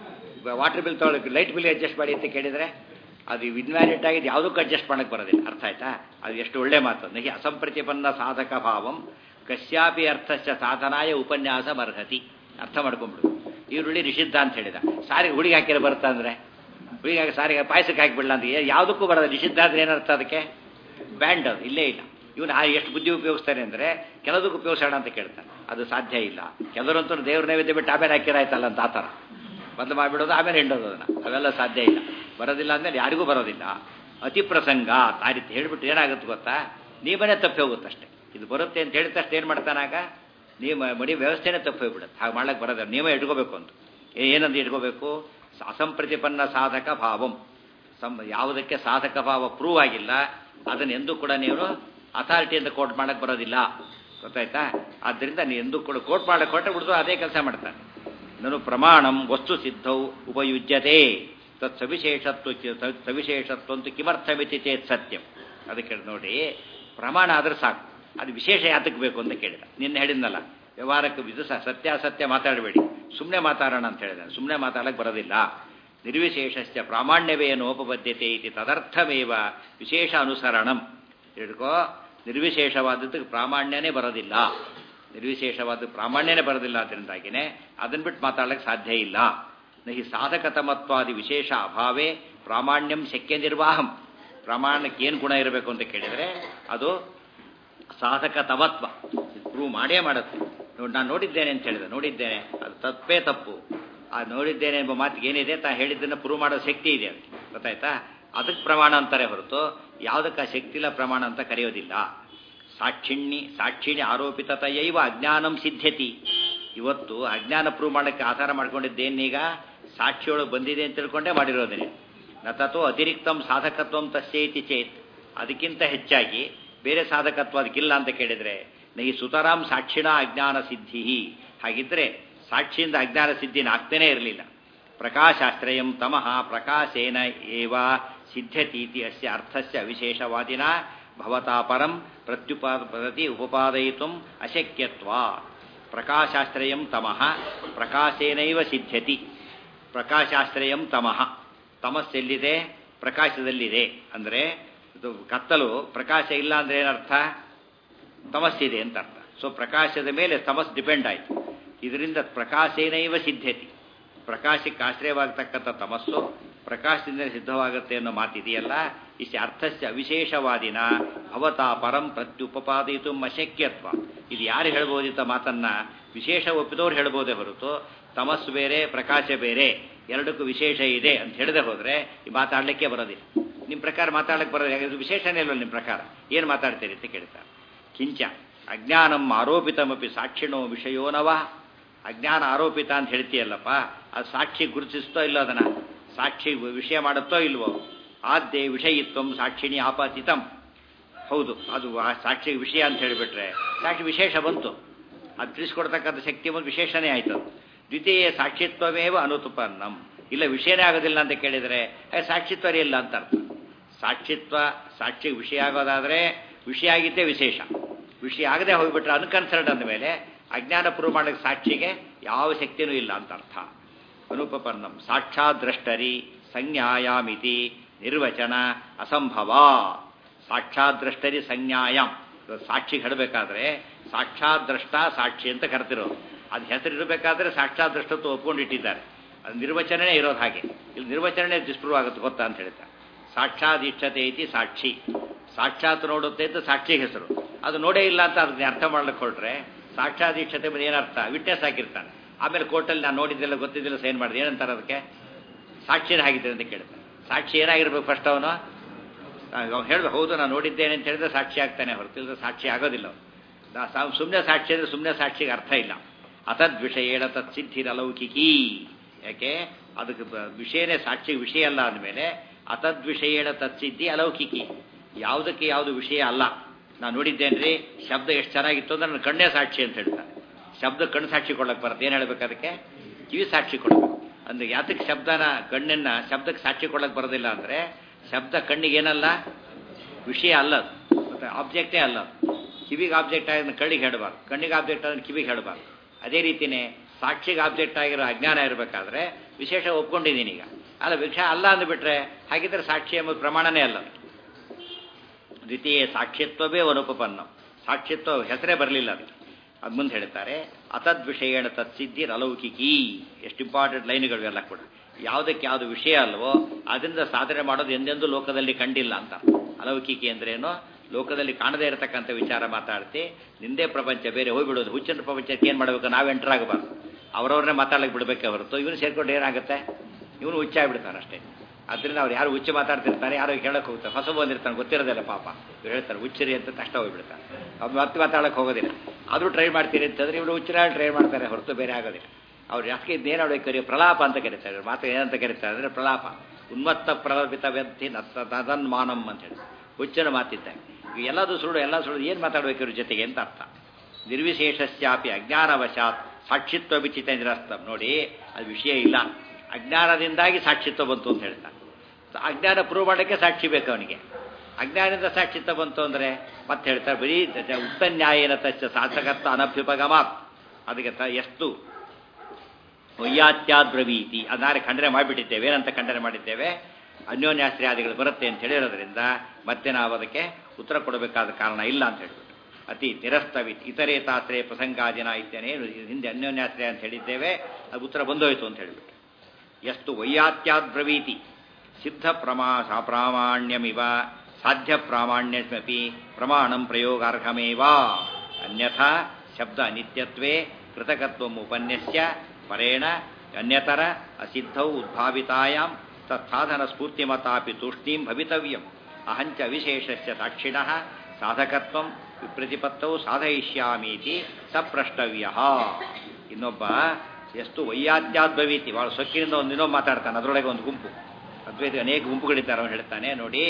ವಾಟರ್ ಬಿಲ್ ತೊಗೊಳಕ್ಕೆ ಲೈಟ್ ಬಿಲ್ ಅಡ್ಜಸ್ಟ್ ಮಾಡಿ ಅಂತ ಕೇಳಿದರೆ ಅದು ಇನ್ವ್ಯಾಲಿಡ್ ಆಗಿದೆ ಯಾವುದಕ್ಕೂ ಅಡ್ಜಸ್ಟ್ ಮಾಡಕ್ಕೆ ಬರೋದಿಲ್ಲ ಅರ್ಥ ಆಯ್ತಾ ಅದು ಎಷ್ಟು ಒಳ್ಳೆ ಮಾತು ನಹಿ ಅಸಂಪ್ರತಿಪನ್ನ ಸಾಧಕ ಭಾವಂ ಕಶ್ಯಾಪಿ ಅರ್ಥಸ್ಯ ಸಾಧನಾಯ ಉಪನ್ಯಾಸ ಮರ್ಹತಿ ಅರ್ಥ ಮಾಡ್ಕೊಂಡ್ಬಿಡು ಈರುಳ್ಳಿ ನಿಷಿದ್ಧ ಅಂತ ಹೇಳಿದ ಸಾರಿಗೆ ಹುಡುಗಿ ಹಾಕಿರ ಬರ್ತಾ ಅಂದರೆ ಹುಡುಗಿ ಹಾಕಿ ಸಾರಿಗೆ ಪಾಯಸಕ್ಕೆ ಹಾಕಿಬಿಡಲ್ಲ ಅಂತ ಯಾವುದಕ್ಕೂ ಬರೋದು ನಿಷಿದ್ಧ ಅಂದ್ರೆ ಏನರ್ಥ ಅದಕ್ಕೆ ಬ್ಯಾಂಡ್ ಅದು ಇಲ್ಲೇ ಇಲ್ಲ ಇವನು ಎಷ್ಟು ಬುದ್ಧಿ ಉಪಯೋಗಿಸ್ತಾನೆ ಅಂದರೆ ಕೆಲದಕ್ಕೆ ಉಪಯೋಗಿಸೋಣ ಅಂತ ಕೇಳ್ತಾನೆ ಅದು ಸಾಧ್ಯ ಇಲ್ಲ ಕೆಲವರಂತೂ ದೇವ್ರ ನೈವೇದ್ಯ ಬಿಟ್ಟು ಆಮೇಲೆ ಹಾಕಿರಾಯ್ತಲ್ಲ ಅಂತ ಆ ಥರ ಮೊದಲು ಮಾಡಿಬಿಡೋದು ಆಮೇಲೆ ಹಿಂಡೋದು ಅದನ್ನು ಅವೆಲ್ಲ ಸಾಧ್ಯ ಇಲ್ಲ ಬರೋದಿಲ್ಲ ಅಂದಮೇಲೆ ಯಾರಿಗೂ ಬರೋದಿಲ್ಲ ಅತಿ ಪ್ರಸಂಗ ಆ ರೀತಿ ಹೇಳ್ಬಿಟ್ಟು ಏನಾಗುತ್ತೆ ಗೊತ್ತಾ ನಿಯಮನೇ ತಪ್ಪಿ ಹೋಗುತ್ತಷ್ಟೇ ಇದು ಬರುತ್ತೆ ಅಂತ ಹೇಳಿದ ತಕ್ಷಣ ಏನು ಮಾಡ್ತಾನಾಗ ನಿಯಮ ಮಡಿ ವ್ಯವಸ್ಥೆನೇ ತಪ್ಪಿ ಹೋಗ್ಬಿಡುತ್ತೆ ಹಾಗೆ ಮಾಡ್ಲಿಕ್ಕೆ ಬರೋದಿಲ್ಲ ನಿಯಮ ಇಟ್ಕೋಬೇಕು ಅಂತ ಏನಂತ ಇಟ್ಕೋಬೇಕು ಅಸಂಪ್ರತಿಪನ್ನ ಸಾಧಕ ಭಾವಂ ಸಂ ಯಾವುದಕ್ಕೆ ಸಾಧಕ ಭಾವ ಪ್ರೂವ್ ಆಗಿಲ್ಲ ಅದನ್ನು ಎಂದೂ ಕೂಡ ನೀವು ಅಥಾರಿಟಿಯಿಂದ ಕೋರ್ಟ್ ಮಾಡಕ್ಕೆ ಬರೋದಿಲ್ಲ ಗೊತ್ತಾಯ್ತಾ ಆದ್ದರಿಂದ ನೀವು ಎಂದೂ ಕೂಡ ಕೋರ್ಟ್ ಮಾಡಕ್ಕೆ ಹೊರಟೆ ಬಿಡ್ದು ಅದೇ ಕೆಲಸ ಮಾಡ್ತಾನೆ ನಾನು ಪ್ರಮಾಣಂ ವಸ್ತು ಸಿದ್ಧೌ ಉಪಯುಜ್ಯತೆ ತತ್ ಸವಿಶೇಷತ್ವ ಸವಿಶೇಷತ್ವ ಅಂತ ಕಿಮರ್ಥಮಿತಿ ಚೇತ್ ಸತ್ಯಂ ಅದಕ್ಕೆ ನೋಡಿ ಪ್ರಮಾಣ ಆದ್ರೆ ಸಾಕು ಅದು ವಿಶೇಷ ಯಾತಕ್ಕೆ ಬೇಕು ಅಂತ ಕೇಳಿದ ನಿನ್ನೆ ಹೇಳಿದ್ನಲ್ಲ ವ್ಯವಹಾರಕ್ಕೆ ಇದು ಸತ್ಯಾಸತ್ಯ ಮಾತಾಡಬೇಡಿ ಸುಮ್ಮನೆ ಮಾತಾಡೋಣ ಅಂತ ಹೇಳಿದ ಸುಮ್ಮನೆ ಮಾತಾಡಕ್ಕೆ ಬರೋದಿಲ್ಲ ನಿರ್ವಿಶೇಷಸ್ಯ ಪ್ರಾಮಾಣ್ಯವೇನು ಉಪಬದ್ಧತೆ ಇತಿ ತದರ್ಥಮೇವ ವಿಶೇಷ ಅನುಸರಣಂ ಹಿಡ್ಕೋ ನಿರ್ವಿಶೇಷವಾದದ್ದಕ್ಕೆ ಪ್ರಾಮಾಣ್ಯನೇ ಬರೋದಿಲ್ಲ ನಿರ್ವಿಶೇಷವಾದ ಪ್ರಾಮಾಣ್ಯನೇ ಬರೋದಿಲ್ಲ ಅದರಿಂದಾಗಿನೇ ಅದನ್ನು ಬಿಟ್ಟು ಮಾತಾಡಲಿಕ್ಕೆ ಸಾಧ್ಯ ಇಲ್ಲ ನಹಿ ಸಾಧಕತಮತ್ವಾದಿ ವಿಶೇಷ ಅಭಾವೇ ಪ್ರಾಮಾಣ್ಯಂ ಶಕ್ಯ ನಿರ್ವಾಹಂ ಪ್ರಾಮಾಣ್ಯಕ್ಕೆ ಏನು ಗುಣ ಇರಬೇಕು ಅಂತ ಕೇಳಿದರೆ ಅದು ಸಾಧಕ ತಮತ್ವ ಪ್ರೂವ್ ಮಾಡೇ ಮಾಡುತ್ತೆ ನೋಡಿ ನಾನು ನೋಡಿದ್ದೇನೆ ಅಂತ ಹೇಳಿದೆ ನೋಡಿದ್ದೇನೆ ಅದು ತಪ್ಪೇ ತಪ್ಪು ಆ ನೋಡಿದ್ದೇನೆ ಎಂಬ ಮಾತಿಗೆ ಏನಿದೆ ತಾ ಹೇಳಿದ್ದನ್ನು ಪ್ರೂವ್ ಮಾಡೋ ಶಕ್ತಿ ಇದೆ ಅದಕ್ಕೆ ಗೊತ್ತಾಯ್ತಾ ಅದಕ್ಕೆ ಪ್ರಮಾಣ ಅಂತಾರೆ ಹೊರತು ಯಾವುದಕ್ಕೆ ಆ ಶಕ್ತಿ ಇಲ್ಲ ಪ್ರಮಾಣ ಅಂತ ಕರೆಯೋದಿಲ್ಲ ಸಾಕ್ಷಿಣ್ಣಿ ಸಾಕ್ಷಿಣಿ ಆರೋಪಿತತೆಯೈವ ಅಜ್ಞಾನಂ ಸಿದ್ಧತಿ ಇವತ್ತು ಅಜ್ಞಾನ ಪ್ರೂವ್ ಮಾಡೋಕ್ಕೆ ಆಧಾರ ಮಾಡ್ಕೊಂಡಿದ್ದೇನೀಗ ಸಾಕ್ಷಿಯೊಳಗೆ ಬಂದಿದೆ ಅಂತ ತಿಳ್ಕೊಂಡೇ ಮಾಡಿರೋದೇನೆ ನತತೋ ಅತಿರಿಕ್ತಂ ಸಾಧಕತ್ವಂ ತಸ್ಯೈತಿ ಚೇತ್ ಅದಕ್ಕಿಂತ ಹೆಚ್ಚಾಗಿ ಬೇರೆ ಸಾಧಕತ್ವ ಅದಕ್ಕಿಲ್ಲ ಅಂತ ಕೇಳಿದರೆ ನೈ ಸುತರಾಂ ಸಾಕ್ಷಿಣ ಅಜ್ಞಾನ ಸಿದ್ಧಿ ಹಾಗಿದ್ರೆ ಸಾಕ್ಷಿಯಿಂದ ಅಜ್ಞಾನ ಸಿದ್ಧಿನ ಆಗ್ತಾನೇ ಇರಲಿಲ್ಲ ಪ್ರಕಾಶಾಶ್ರಯಂ ತಮಃ ಪ್ರಕಾಶೇನ ಏವ ಸಿದ್ಧ್ಯತೀತಿ ಅಸ್ಯ ಅರ್ಥಸ್ಯ ವಿಶೇಷವಾದಿನ ಭವತಾ ಪರಂ ಪ್ರತ್ಯುಪಾದತಿ ಉಪಪಾದಯಿತು ಅಶಕ್ಯತ್ವ ಪ್ರಕಾಶಾಶ್ರಯಂ ತಮಃ ಪ್ರಕಾಶೇನೈವ ಸಿದ್ಧ್ಯತಿ ಪ್ರಕಾಶಾಶ್ರಯಂ ತಮಃ ತಮಸ್ಸೆಲ್ಲಿದೆ ಪ್ರಕಾಶದಲ್ಲಿದೆ ಅಂದರೆ ಇದು ಕತ್ತಲು ಪ್ರಕಾಶ ಇಲ್ಲ ಅಂದ್ರೆ ಏನರ್ಥ ತಮಸ್ಸಿದೆ ಅಂತ ಅರ್ಥ ಸೊ ಪ್ರಕಾಶದ ಮೇಲೆ ತಮಸ್ ಡಿಪೆಂಡ್ ಆಯಿತು ಇದರಿಂದ ಪ್ರಕಾಶೇನೈವ ಸಿದ್ಧತಿ ಪ್ರಕಾಶಕ್ಕೆ ಆಶ್ರಯವಾಗತಕ್ಕಂಥ ತಮಸ್ಸು ಪ್ರಕಾಶದಿಂದ ಸಿದ್ಧವಾಗುತ್ತೆ ಅನ್ನೋ ಮಾತಿದೆಯಲ್ಲ ಇಷ್ಟು ಅರ್ಥಸ್ಯ ಅವಿಶೇಷವಾದಿನ ಭವತಾ ಪರಂ ಪ್ರತ್ಯುಪಪಾದಿತು ಅಶಕ್ಯತ್ವ ಇದು ಯಾರು ಹೇಳ್ಬೋದಿತ್ತ ಮಾತನ್ನ ವಿಶೇಷ ಒಪ್ಪಿದವ್ರು ಹೇಳ್ಬೋದೇ ಹೊರತು ತಮಸ್ಸು ಬೇರೆ ಪ್ರಕಾಶ ಬೇರೆ ಎರಡಕ್ಕೂ ವಿಶೇಷ ಇದೆ ಅಂತ ಹೇಳದೆ ಹೋದ್ರೆ ಈ ಮಾತಾಡಲಿಕ್ಕೆ ಬರೋದಿಲ್ಲ ನಿಮ್ಮ ಪ್ರಕಾರ ಮಾತಾಡಲಿಕ್ಕೆ ಬರೋದು ಇದು ವಿಶೇಷನೇ ಇಲ್ವಲ್ಲ ನಿಮ್ಮ ಪ್ರಕಾರ ಏನು ಮಾತಾಡ್ತೀರಿ ಅಂತ ಕೇಳ್ತಾರೆ ಕಿಂಚ ಅಜ್ಞಾನಂ ಆರೋಪಿತಮಪಿ ಸಾಕ್ಷಿಣೋ ವಿಷಯೋನವ ಅಜ್ಞಾನ ಆರೋಪಿತ ಅಂತ ಹೇಳ್ತೀಯಲ್ಲಪ್ಪ ಅದು ಸಾಕ್ಷಿ ಗುರುತಿಸ್ತೋ ಇಲ್ಲೋ ಅದನ್ನ ಸಾಕ್ಷಿ ವಿಷಯ ಮಾಡುತ್ತೋ ಇಲ್ವೋ ಆದ್ಯ ವಿಷಯಿತ್ವಂ ಸಾಕ್ಷಿಣಿ ಆಪಾತಿತಂ ಹೌದು ಅದು ಆ ಸಾಕ್ಷಿ ವಿಷಯ ಅಂತ ಹೇಳಿಬಿಟ್ರೆ ಸಾಕ್ಷಿ ವಿಶೇಷ ಬಂತು ಅದು ತಿಳಿಸ್ಕೊಡ್ತಕ್ಕಂಥ ಶಕ್ತಿ ಒಂದು ವಿಶೇಷನೇ ಆಯ್ತು ದ್ವಿತೀಯ ಸಾಕ್ಷಿತ್ವಮೇವ ಅನುತುಪನ್ನಂ ಇಲ್ಲ ವಿಷಯನೇ ಆಗೋದಿಲ್ಲ ಅಂತ ಕೇಳಿದರೆ ಸಾಕ್ಷಿತ್ವ ಇಲ್ಲ ಅಂತ ಅರ್ಥ ಸಾಕ್ಷಿತ್ವ ಸಾಕ್ಷಿ ವಿಷಯ ಆಗೋದಾದ್ರೆ ವಿಷಯ ಆಗಿದ್ದೇ ವಿಶೇಷ ವಿಷಯ ಆಗದೆ ಹೋಗ್ಬಿಟ್ರೆ ಅನ್ಕನ್ಸರ್ಡ್ ಅಂದಮೇಲೆ ಅಜ್ಞಾನ ಪ್ರೂವ್ ಮಾಡಕ್ಕೆ ಸಾಕ್ಷಿಗೆ ಯಾವ ಶಕ್ತಿನೂ ಇಲ್ಲ ಅಂತ ಅರ್ಥ ಅನುಪಪನ್ನಂ ಸಾಕ್ಷಾತ್ ದ್ರಷ್ಟರಿ ಸಂಜ್ಞಾಯಾಮಿತಿ ನಿರ್ವಚನ ಅಸಂಭವ ಸಾಕ್ಷಾತ್ ದ್ರಷ್ಟರಿ ಸಂಜ್ಞಾಯಾಮ್ ಸಾಕ್ಷಿ ಹೇಳಬೇಕಾದ್ರೆ ಸಾಕ್ಷಾತ್ ದ್ರಷ್ಟ ಸಾಕ್ಷಿ ಅಂತ ಕರೆತಿರೋದು ಅದು ಹೆಸರು ಇರಬೇಕಾದ್ರೆ ಸಾಕ್ಷಾತ್ ದೃಷ್ಟತ್ವ ಒಪ್ಕೊಂಡಿಟ್ಟಿದ್ದಾರೆ ಅದು ನಿರ್ವಚನನೇ ಇರೋದು ಹಾಗೆ ಇಲ್ಲಿ ನಿರ್ವಚನನೇ ಡಿಸ್ಪ್ರೂವ್ ಆಗುತ್ತೆ ಗೊತ್ತಾ ಅಂತ ಹೇಳ್ತಾರೆ ಸಾಕ್ಷಾತ್ ಇಚ್ಛತೆ ಐತಿ ಸಾಕ್ಷಿ ಸಾಕ್ಷಾತ್ ನೋಡುತ್ತೆ ಅಂತ ಸಾಕ್ಷಿ ಹೆಸರು ಅದು ನೋಡೇ ಇಲ್ಲ ಅಂತ ಅದನ್ನ ಅರ್ಥ ಮಾಡ್ಲಿಕ್ಕೆ ಹೊರಟ್ರೆ ಸಾಕ್ಷಾತ್ ಇಚ್ಛತೆ ಮೇಲೆ ಏನರ್ಥ ವಿಟ್ನೆಸ್ ಹಾಕಿರ್ತಾನೆ ಆಮೇಲೆ ಕೋರ್ಟಲ್ಲಿ ನಾನು ನೋಡಿದ್ದಿಲ್ಲ ಗೊತ್ತಿದ್ದಿಲ್ಲ ಸೈನ್ ಮಾಡಿದೆ ಏನಂತಾರೆ ಅದಕ್ಕೆ ಸಾಕ್ಷಿನ ಹಾಗಿದ್ರೆ ಅಂತ ಕೇಳ್ತಾನೆ ಸಾಕ್ಷಿ ಏನಾಗಿರ್ಬೇಕು ಫಸ್ಟ್ ಅವನು ಅವ್ನು ಹೇಳ್ಬೇಕು ಹೌದು ನಾನು ನೋಡಿದ್ದೇನೆ ಅಂತ ಹೇಳಿದ್ರೆ ಸಾಕ್ಷಿ ಆಗ್ತಾನೆ ಹೊರತಿಲ್ಲದ್ರೆ ಸಾಕ್ಷಿ ಆಗೋದಿಲ್ಲ ಸುಮ್ಮನೆ ಸಾಕ್ಷಿ ಅಂದರೆ ಸುಮ್ಮನೆ ಸಾಕ್ಷಿಗೆ ಅರ್ಥ ಇಲ್ಲ ಅತದ್ ವಿಷಯ ತತ್ ಸಿದ್ಧಿರಲೌಕಿಕಿ ಯಾಕೆ ಅದಕ್ಕೆ ವಿಷಯನೇ ಸಾಕ್ಷಿ ವಿಷಯ ಅಲ್ಲ ಅಂದಮೇಲೆ ಅತದ್ ವಿಷಯ ತತ್ಸಿದ್ಧಿ ಅಲೌಕಿಕಿ ಯಾವುದಕ್ಕೆ ಯಾವುದು ವಿಷಯ ಅಲ್ಲ ನಾನು ನೋಡಿದ್ದೇನ್ರಿ ಶಬ್ದ ಎಷ್ಟು ಚೆನ್ನಾಗಿತ್ತು ಅಂದ್ರೆ ನನ್ನ ಕಣ್ಣೇ ಸಾಕ್ಷಿ ಅಂತ ಹೇಳ್ತಾರೆ ಶಬ್ದ ಕಣ್ಣು ಸಾಕ್ಷಿ ಕೊಡಕ್ಕೆ ಬರುತ್ತೆ ಏನು ಹೇಳ್ಬೇಕು ಅದಕ್ಕೆ ಕಿವಿ ಸಾಕ್ಷಿ ಕೊಡಬೇಕು ಅಂದ್ರೆ ಯಾತಕ್ಕೆ ಶಬ್ದನ ಕಣ್ಣನ್ನ ಶಬ್ದಕ್ಕೆ ಸಾಕ್ಷಿ ಕೊಡಕ್ಕೆ ಬರೋದಿಲ್ಲ ಅಂದ್ರೆ ಶಬ್ದ ಕಣ್ಣಿಗೆ ಏನಲ್ಲ ವಿಷಯ ಅಲ್ಲ ಮತ್ತೆ ಆಬ್ಜೆಕ್ಟೇ ಅಲ್ಲ ಕಿವಿಗೆ ಆಬ್ಜೆಕ್ಟ್ ಆಗಿದ್ರೆ ಕಣ್ಣಿಗೆ ಹೇಳಬಾರ್ದು ಕಣ್ಣಿಗೆ ಆಬ್ಜೆಕ್ಟ್ ಆದ್ರೆ ಕಿವಿಗೆ ಹೇಳಬಾರ್ದು ಅದೇ ರೀತಿನೇ ಸಾಕ್ಷಿಗೆ ಆಬ್ಜೆಕ್ಟ್ ಆಗಿರೋ ಅಜ್ಞಾನ ಇರಬೇಕಾದ್ರೆ ವಿಶೇಷ ಒಪ್ಕೊಂಡಿದ್ದೀನಿ ಈಗ ಅಲ್ಲ ವಿಷಯ ಅಲ್ಲ ಅಂದ್ಬಿಟ್ರೆ ಹಾಗಿದ್ರೆ ಸಾಕ್ಷಿ ಎಂಬುದು ಪ್ರಮಾಣನೇ ಅಲ್ಲ ದ್ವಿತೀಯ ಸಾಕ್ಷಿತ್ವವೇ ಅನುಪಪನ್ನ ಸಾಕ್ಷಿತ್ವ ಹೆಸರೇ ಬರಲಿಲ್ಲ ಅದಕ್ಕೆ ಅದು ಮುಂದೆ ಹೇಳ್ತಾರೆ ಅತದ್ ವಿಷಯಣ ತತ್ಸಿದ್ಧಿ ಅಲೌಕಿಕಿ ಎಷ್ಟು ಇಂಪಾರ್ಟೆಂಟ್ ಲೈನ್ಗಳು ಎಲ್ಲ ಕೂಡ ಯಾವುದಕ್ಕೆ ಯಾವುದು ವಿಷಯ ಅಲ್ವೋ ಅದರಿಂದ ಸಾಧನೆ ಮಾಡೋದು ಎಂದೆಂದೂ ಲೋಕದಲ್ಲಿ ಕಂಡಿಲ್ಲ ಅಂತ ಅಲೌಕಿಕಿ ಅಂದ್ರೇನು ಲೋಕದಲ್ಲಿ ಕಾಣದೇ ಇರತಕ್ಕಂಥ ವಿಚಾರ ಮಾತಾಡ್ತಿ ನಿಂದೇ ಪ್ರಪಂಚ ಬೇರೆ ಹೋಗ್ಬಿಡೋದು ಹುಚ್ಚಿನ ಪ್ರಪಂಚಕ್ಕೆ ಏನು ಮಾಡಬೇಕು ನಾವು ಎಂಟರ್ ಆಗಬಾರ್ದು ಅವ್ರವ್ರನ್ನೇ ಮಾತಾಡಕ್ಕೆ ಬಿಡಬೇಕೆ ಹೊರತು ಇವನು ಸೇರ್ಕೊಂಡು ಏನಾಗುತ್ತೆ ಇವನು ಹುಚ್ಚಾಗ್ಬಿಡ್ತಾನೆ ಅಷ್ಟೇ ಅದರಿಂದ ಅವ್ರು ಯಾರು ಹುಚ್ಚು ಮಾತಾಡ್ತಿರ್ತಾರೆ ಯಾರು ಹೇಳಕ್ಕೆ ಹೋಗ್ತಾರೆ ಹೊಸ ಬಂದಿರ್ತಾನೆ ಗೊತ್ತಿರೋದಿಲ್ಲ ಪಾಪ ಇವ್ರು ಹೇಳ್ತಾರೆ ಹುಚ್ಚರಿ ಅಂತ ತಕ್ಷಣ ಹೋಗ್ಬಿಡ್ತಾರೆ ಅವ್ರು ಮತ್ತೆ ಮಾತಾಡಕ್ಕೆ ಹೋಗೋದಿಲ್ಲ ಆದರೂ ಟ್ರೈ ಮಾಡ್ತೀರಿ ಅಂತಂದ್ರೆ ಇವರು ಹುಚ್ಚರ ಟ್ರೈ ಮಾಡ್ತಾರೆ ಹೊರತು ಬೇರೆ ಆಗೋದಿಲ್ಲ ಅವ್ರು ಯಾಕೆ ಇದೇನು ಅವ್ರಿಗೆ ಕರೆಯೋ ಪ್ರಲಾಪ ಅಂತ ಕರೀತಾರೆ ಮಾತು ಏನಂತ ಕರೀತಾರೆ ಅಂದರೆ ಪ್ರಲಾಪ ಉನ್ಮತ್ತ ಪ್ರಲಪಿತ ವ್ಯಕ್ತಿ ತದನ್ ಮಾನಂ ಅಂತ ಹೇಳಿ ಹುಚ್ಚನ ಮಾತಿದ್ದಾಗ ಎಲ್ಲದು ಸುಳ್ಳು ಎಲ್ಲ ಸುಳ್ಳು ಏನು ಮಾತಾಡಬೇಕು ಇವ್ರ ಜೊತೆಗೆ ಅಂತ ಅರ್ಥ ನಿರ್ವಿಶೇಷಸ್ಯಾಪಿ ಅಜ್ಞಾನವಶಾತ್ ಸಾಕ್ಷಿತ್ವ ವಿಚಿತ ನಿರಸ್ತಂ ನೋಡಿ ಅದು ವಿಷಯ ಇಲ್ಲ ಅಜ್ಞಾನದಿಂದಾಗಿ ಸಾಕ್ಷಿತ್ವ ಬಂತು ಅಂತ ಹೇಳ್ತಾನೆ ಅಜ್ಞಾನ ಪ್ರೂವ್ ಮಾಡೋಕ್ಕೆ ಸಾಕ್ಷಿ ಬೇಕು ಅವನಿಗೆ ಅಜ್ಞಾನದಿಂದ ಸಾಕ್ಷಿತ್ವ ಬಂತು ಅಂದರೆ ಮತ್ತೆ ಹೇಳ್ತಾರೆ ಬರೀ ಉಕ್ತ ನ್ಯಾಯನ ತಚ್ಚ ಸಾಧಕತ್ವ ಅನಭ್ಯುಪಗಮಾತ್ ಅದಕ್ಕೆ ತ ಎಷ್ಟು ವೈಯಾತ್ಯಾದ್ರವೀತಿ ಅದನ್ನಾರೆ ಖಂಡನೆ ಮಾಡಿಬಿಟ್ಟಿದ್ದೇವೆ ಏನಂತ ಖಂಡನೆ ಮಾಡಿದ್ದೇವೆ ಅನ್ಯೋನ್ಯಾಶ್ರಯಾದಿಗಳು ಬರುತ್ತೆ ಅಂತ ಹೇಳಿರೋದ್ರಿಂದ ಮತ್ತೆ ನಾವು ಅದಕ್ಕೆ ಉತ್ತರ ಕೊಡಬೇಕಾದ ಕಾರಣ ಇಲ್ಲ ಅಂತ ಹೇಳ್ಬಿಟ್ಟು ಅತಿ ನಿರಸ್ತವಿ ಇತರೇತಾಶ್ರಯ ಪ್ರಸಂಗಾದಿನ ಇದ್ದೇನೇನು ಹಿಂದೆ ಅನ್ಯೋನ್ಯಾಶ್ರಯ ಅಂತ ಹೇಳಿದ್ದೇವೆ ಅದು ಉತ್ತರ ಬಂದೋಯ್ತು ಅಂತ ಹೇಳಿಬಿಟ್ಟು ಎಷ್ಟು ವೈಯಾತ್ಯಾದ್ರವೀತಿ ಸಿದ್ಧ ಪ್ರಮಾ ಪ್ರಾಮಾಣ್ಯಮಿವ ಸಾಧ್ಯ ಪ್ರಾಮಾಣ್ಯಮಪಿ ಪ್ರಮಾಣಂ ಪ್ರಯೋಗಾರ್ಹಮೇವ ಅನ್ಯಥಾ ಶಬ್ದ ಅನಿತ್ಯತ್ವೇ ಕೃತಕತ್ವ ಉಪನ್ಯಸ್ಯ ಪರೇಣ ಅನ್ಯತರ ಅಸಿದ್ಧೌ ಉದ್ಭಾವಿತಾಯಾಂ ತತ್ಸಾಧನ ಸ್ಫೂರ್ತಿಮತಾಪಿ ತೂಷ್ಣೀಂ ಭವಿತವ್ಯಂ ಅಹಂಚ ವಿಶೇಷಸ್ಯ ಸಾಕ್ಷಿಣಃ ಸಾಧಕತ್ವಂ ವಿಪ್ರತಿಪತ್ತೌ ಸಾಧಯಿಷ್ಯಾಮೀತಿ ಸಪ್ರಷ್ಟವ್ಯ ಇನ್ನೊಬ್ಬ ಎಷ್ಟು ವೈಯಾದ್ಯಾದ್ಭವೀತಿ ಭಾಳ ಸೊಕ್ಕಿನಿಂದ ಒಂದು ಇನ್ನೊಬ್ಬ ಮಾತಾಡ್ತಾನೆ ಅದರೊಳಗೆ ಒಂದು ಗುಂಪು ಅದ್ವೈತ ಅನೇಕ ಗುಂಪುಗಳಿದ್ದಾರೆ ಅವನು ಹೇಳ್ತಾನೆ ನೋಡಿ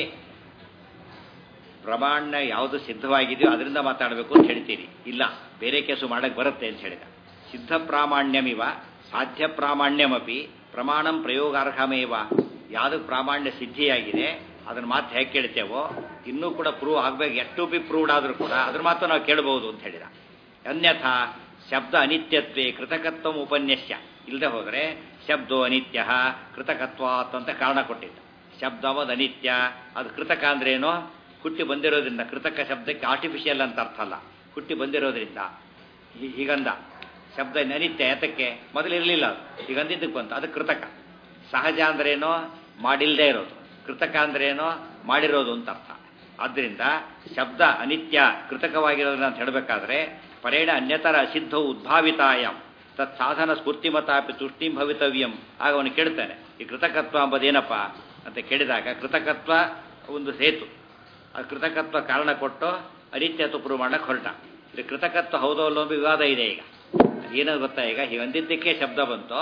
ಪ್ರಮಾಣ ಯಾವುದು ಸಿದ್ಧವಾಗಿದೆಯೋ ಅದರಿಂದ ಮಾತಾಡಬೇಕು ಅಂತ ಹೇಳ್ತೀರಿ ಇಲ್ಲ ಬೇರೆ ಕೇಸು ಮಾಡಕ್ಕೆ ಬರುತ್ತೆ ಅಂತ ಹೇಳಿದ ಸಿದ್ಧ ಪ್ರಾಮಾಣ್ಯಮಿವ ಸಾಧ್ಯ ಪ್ರಾಮಾಣ್ಯಮಪಿ ಪ್ರಮಾಣಂ ಪ್ರಯೋಗಾರ್ಹಮೇವ ಯಾವುದು ಪ್ರಾಮಾಣ್ಯ ಸಿದ್ಧಿಯಾಗಿದೆ ಅದನ್ನು ಮಾತು ಹೇಗೆ ಕೇಳ್ತೇವೋ ಇನ್ನೂ ಕೂಡ ಪ್ರೂವ್ ಆಗಬೇಕು ಎಷ್ಟು ಬಿ ಪ್ರೂವ್ಡ್ ಆದರೂ ಕೂಡ ಅದ್ರ ಮಾತು ನಾವು ಕೇಳಬಹುದು ಅಂತ ಹೇಳಿದ ಅನ್ಯಥಾ ಶಬ್ದ ಅನಿತ್ಯತ್ವೇ ಕೃತಕತ್ವ ಉಪನ್ಯಸ್ಯ ಇಲ್ಲದೆ ಹೋದರೆ ಶಬ್ದೋ ಅನಿತ್ಯ ಕೃತಕತ್ವಾತ್ ಅಂತ ಕಾರಣ ಕೊಟ್ಟಿದ್ದ ಶಬ್ದವದ್ ಅನಿತ್ಯ ಅದು ಕೃತಕ ಅಂದ್ರೇನು ಹುಟ್ಟಿ ಬಂದಿರೋದ್ರಿಂದ ಕೃತಕ ಶಬ್ದಕ್ಕೆ ಆರ್ಟಿಫಿಷಿಯಲ್ ಅಂತ ಅರ್ಥ ಅಲ್ಲ ಹುಟ್ಟಿ ಬಂದಿರೋದ್ರಿಂದ ಹೀ- ಹೀಗಂದ ಶಬ್ದ ಅನಿತ್ಯ ಯಾತಕ್ಕೆ ಮೊದಲು ಇರಲಿಲ್ಲ ಅದು ಹೀಗಂದಿದ್ದಕ್ಕೆ ಬಂತು ಅದು ಕೃತಕ ಸಹಜ ಅಂದ್ರೇನೋ ಮಾಡಿಲ್ಲದೆ ಇರೋದು ಕೃತಕ ಅಂದ್ರೇನೋ ಮಾಡಿರೋದು ಅಂತ ಅರ್ಥ ಆದ್ದರಿಂದ ಶಬ್ದ ಅನಿತ್ಯ ಕೃತಕವಾಗಿರೋದನ್ನ ಅಂತ ಹೇಳಬೇಕಾದ್ರೆ ಪರೇಣ ಅನ್ಯತರ ಅಸಿದ್ಧವು ಉದ್ಭಾವಿತಾಯಂ ತತ್ ಸಾಧನ ಸ್ಫೂರ್ತಿಮತಾಪಿ ತುಷ್ಟಿಂ ಭವಿತವ್ಯಂ ಆಗ ಅವನು ಕೇಳ್ತಾನೆ ಈ ಕೃತಕತ್ವ ಎಂಬುದೇನಪ್ಪ ಅಂತ ಕೇಳಿದಾಗ ಕೃತಕತ್ವ ಒಂದು ಸೇತು ಆ ಕೃತಕತ್ವ ಕಾರಣ ಕೊಟ್ಟು ಅನಿತ್ಯತ್ವ ಪ್ರೂವ್ ಮಾಡಕ್ಕೆ ಹೊರಟ ಇದು ಕೃತಕತ್ವ ಹೌದೋ ಅಲ್ಲೋ ಎಂಬ ವಿವಾದ ಇದೆ ಈಗ ಏನೋ ಗೊತ್ತಾ ಈಗ ಹೀಗೆ ಅಂದಿದ್ದಕ್ಕೆ ಶಬ್ದ ಬಂತು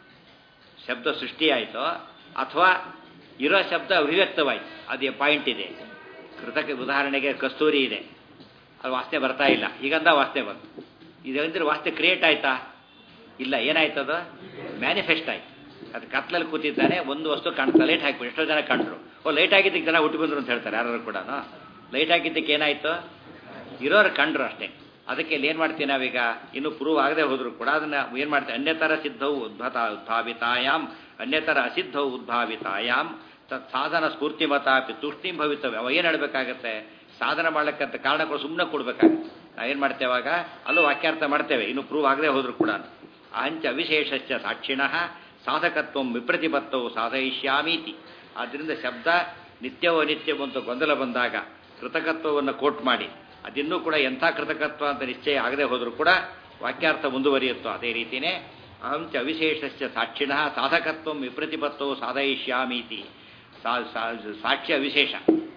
ಶಬ್ದ ಸೃಷ್ಟಿಯಾಯಿತು ಅಥವಾ ಇರೋ ಶಬ್ದ ಅಭಿವ್ಯಕ್ತವಾಯಿತು ಅದೇ ಪಾಯಿಂಟ್ ಇದೆ ಕೃತಕ ಉದಾಹರಣೆಗೆ ಕಸ್ತೂರಿ ಇದೆ ಅದು ವಾಸನೆ ಬರ್ತಾ ಇಲ್ಲ ಹೀಗಂದ ವಾಸನೆ ಬಂತು ಇದಂದ್ರೆ ವಾಸನೆ ಕ್ರಿಯೇಟ್ ಆಯ್ತಾ ಇಲ್ಲ ಏನಾಯ್ತದು ಮ್ಯಾನಿಫೆಸ್ಟ್ ಆಯ್ತು ಅದು ಕತ್ಲಲ್ಲಿ ಕೂತಿದ್ದಾನೆ ಒಂದು ವಸ್ತು ಕಾಣ್ತಾ ಲೈಟ್ ಹಾಕ್ಬಿಟ್ಟು ಎಷ್ಟೋ ಜನ ಕಂಡ್ರು ಓ ಲೈಟ್ ಆಗಿದ್ದಕ್ಕೆ ಜನ ಹುಟ್ಟಿ ಬಂದ್ರು ಅಂತ ಹೇಳ್ತಾರೆ ಯಾರು ಕೂಡ ಲೈಟ್ ಆಗಿದ್ದಕ್ಕೆ ಏನಾಯ್ತು ಇರೋರು ಕಂಡ್ರು ಅಷ್ಟೇ ಅದಕ್ಕೆ ಇಲ್ಲಿ ಏನು ಮಾಡ್ತೀವಿ ನಾವೀಗ ಇನ್ನು ಪ್ರೂವ್ ಆಗದೆ ಹೋದ್ರು ಕೂಡ ಅದನ್ನ ಏನು ಮಾಡ್ತೀವಿ ಅನ್ಯತರ ಸಿದ್ಧವು ಉದ್ಭತ ಉದ್ಭಾವಿತಾಯಾಮ್ ಅನ್ಯತರ ಅಸಿದ್ಧವು ಉದ್ಭಾವಿತಾಯಾಮ್ ತತ್ ಸಾಧನ ಸ್ಫೂರ್ತಿಮತಾಪಿ ತುಷ್ಟಿಂ ಭವಿತವ್ಯ ಅವ ಏನು ಹೇಳಬೇಕಾಗತ್ತೆ ಸಾಧನ ಮಾಡ್ಲಿಕ್ಕಂತ ಕಾರಣಗಳು ಸುಮ್ಮನೆ ಕೊಡ್ಬೇಕಾಗುತ್ತೆ ನಾವೇನು ಮಾಡ್ತೇವೆ ಆಗ ಅಲ್ಲೂ ವಾಕ್ಯಾರ್ಥ ಮಾಡ್ತೇವೆ ಇನ್ನು ಪ್ರೂವ್ ಆಗದೆ ಹೋದ್ರು ಕೂಡ ಅಹಂಚ ಅವಿಶೇಷಶ್ಚ ಸಾಕ್ಷಿಣಃ ಸಾಧಕತ್ವ ವಿಪ್ರತಿಪತ್ತವು ಸಾಧಯಿಷ್ಯಾಮೀತಿ ಆದ್ದರಿಂದ ಶಬ್ದ ನಿತ್ಯವೋ ನಿತ್ಯವೋ ಅಂತ ಗೊಂದಲ ಬಂದಾಗ ಕೃತಕತ್ವವನ್ನು ಕೋಟ್ ಮಾಡಿ ಅದಿನ್ನೂ ಕೂಡ ಎಂಥ ಕೃತಕತ್ವ ಅಂತ ನಿಶ್ಚಯ ಆಗದೆ ಹೋದರೂ ಕೂಡ ವಾಕ್ಯಾರ್ಥ ಮುಂದುವರಿಯುತ್ತೋ ಅದೇ ರೀತಿಯೇ ಅಹಂಚ ಅವಿಶೇಷಶ್ಚ ಸಾಕ್ಷಿಣಃ ಸಾಧಕತ್ವ ವಿಪ್ರತಿಪತ್ತವು ಸಾಧಯಿಷ್ಯಾಮೀತಿ ಸಾ- ಸಾ- ಸಾಕ್ಷ್ಯ ವಿಶೇಷ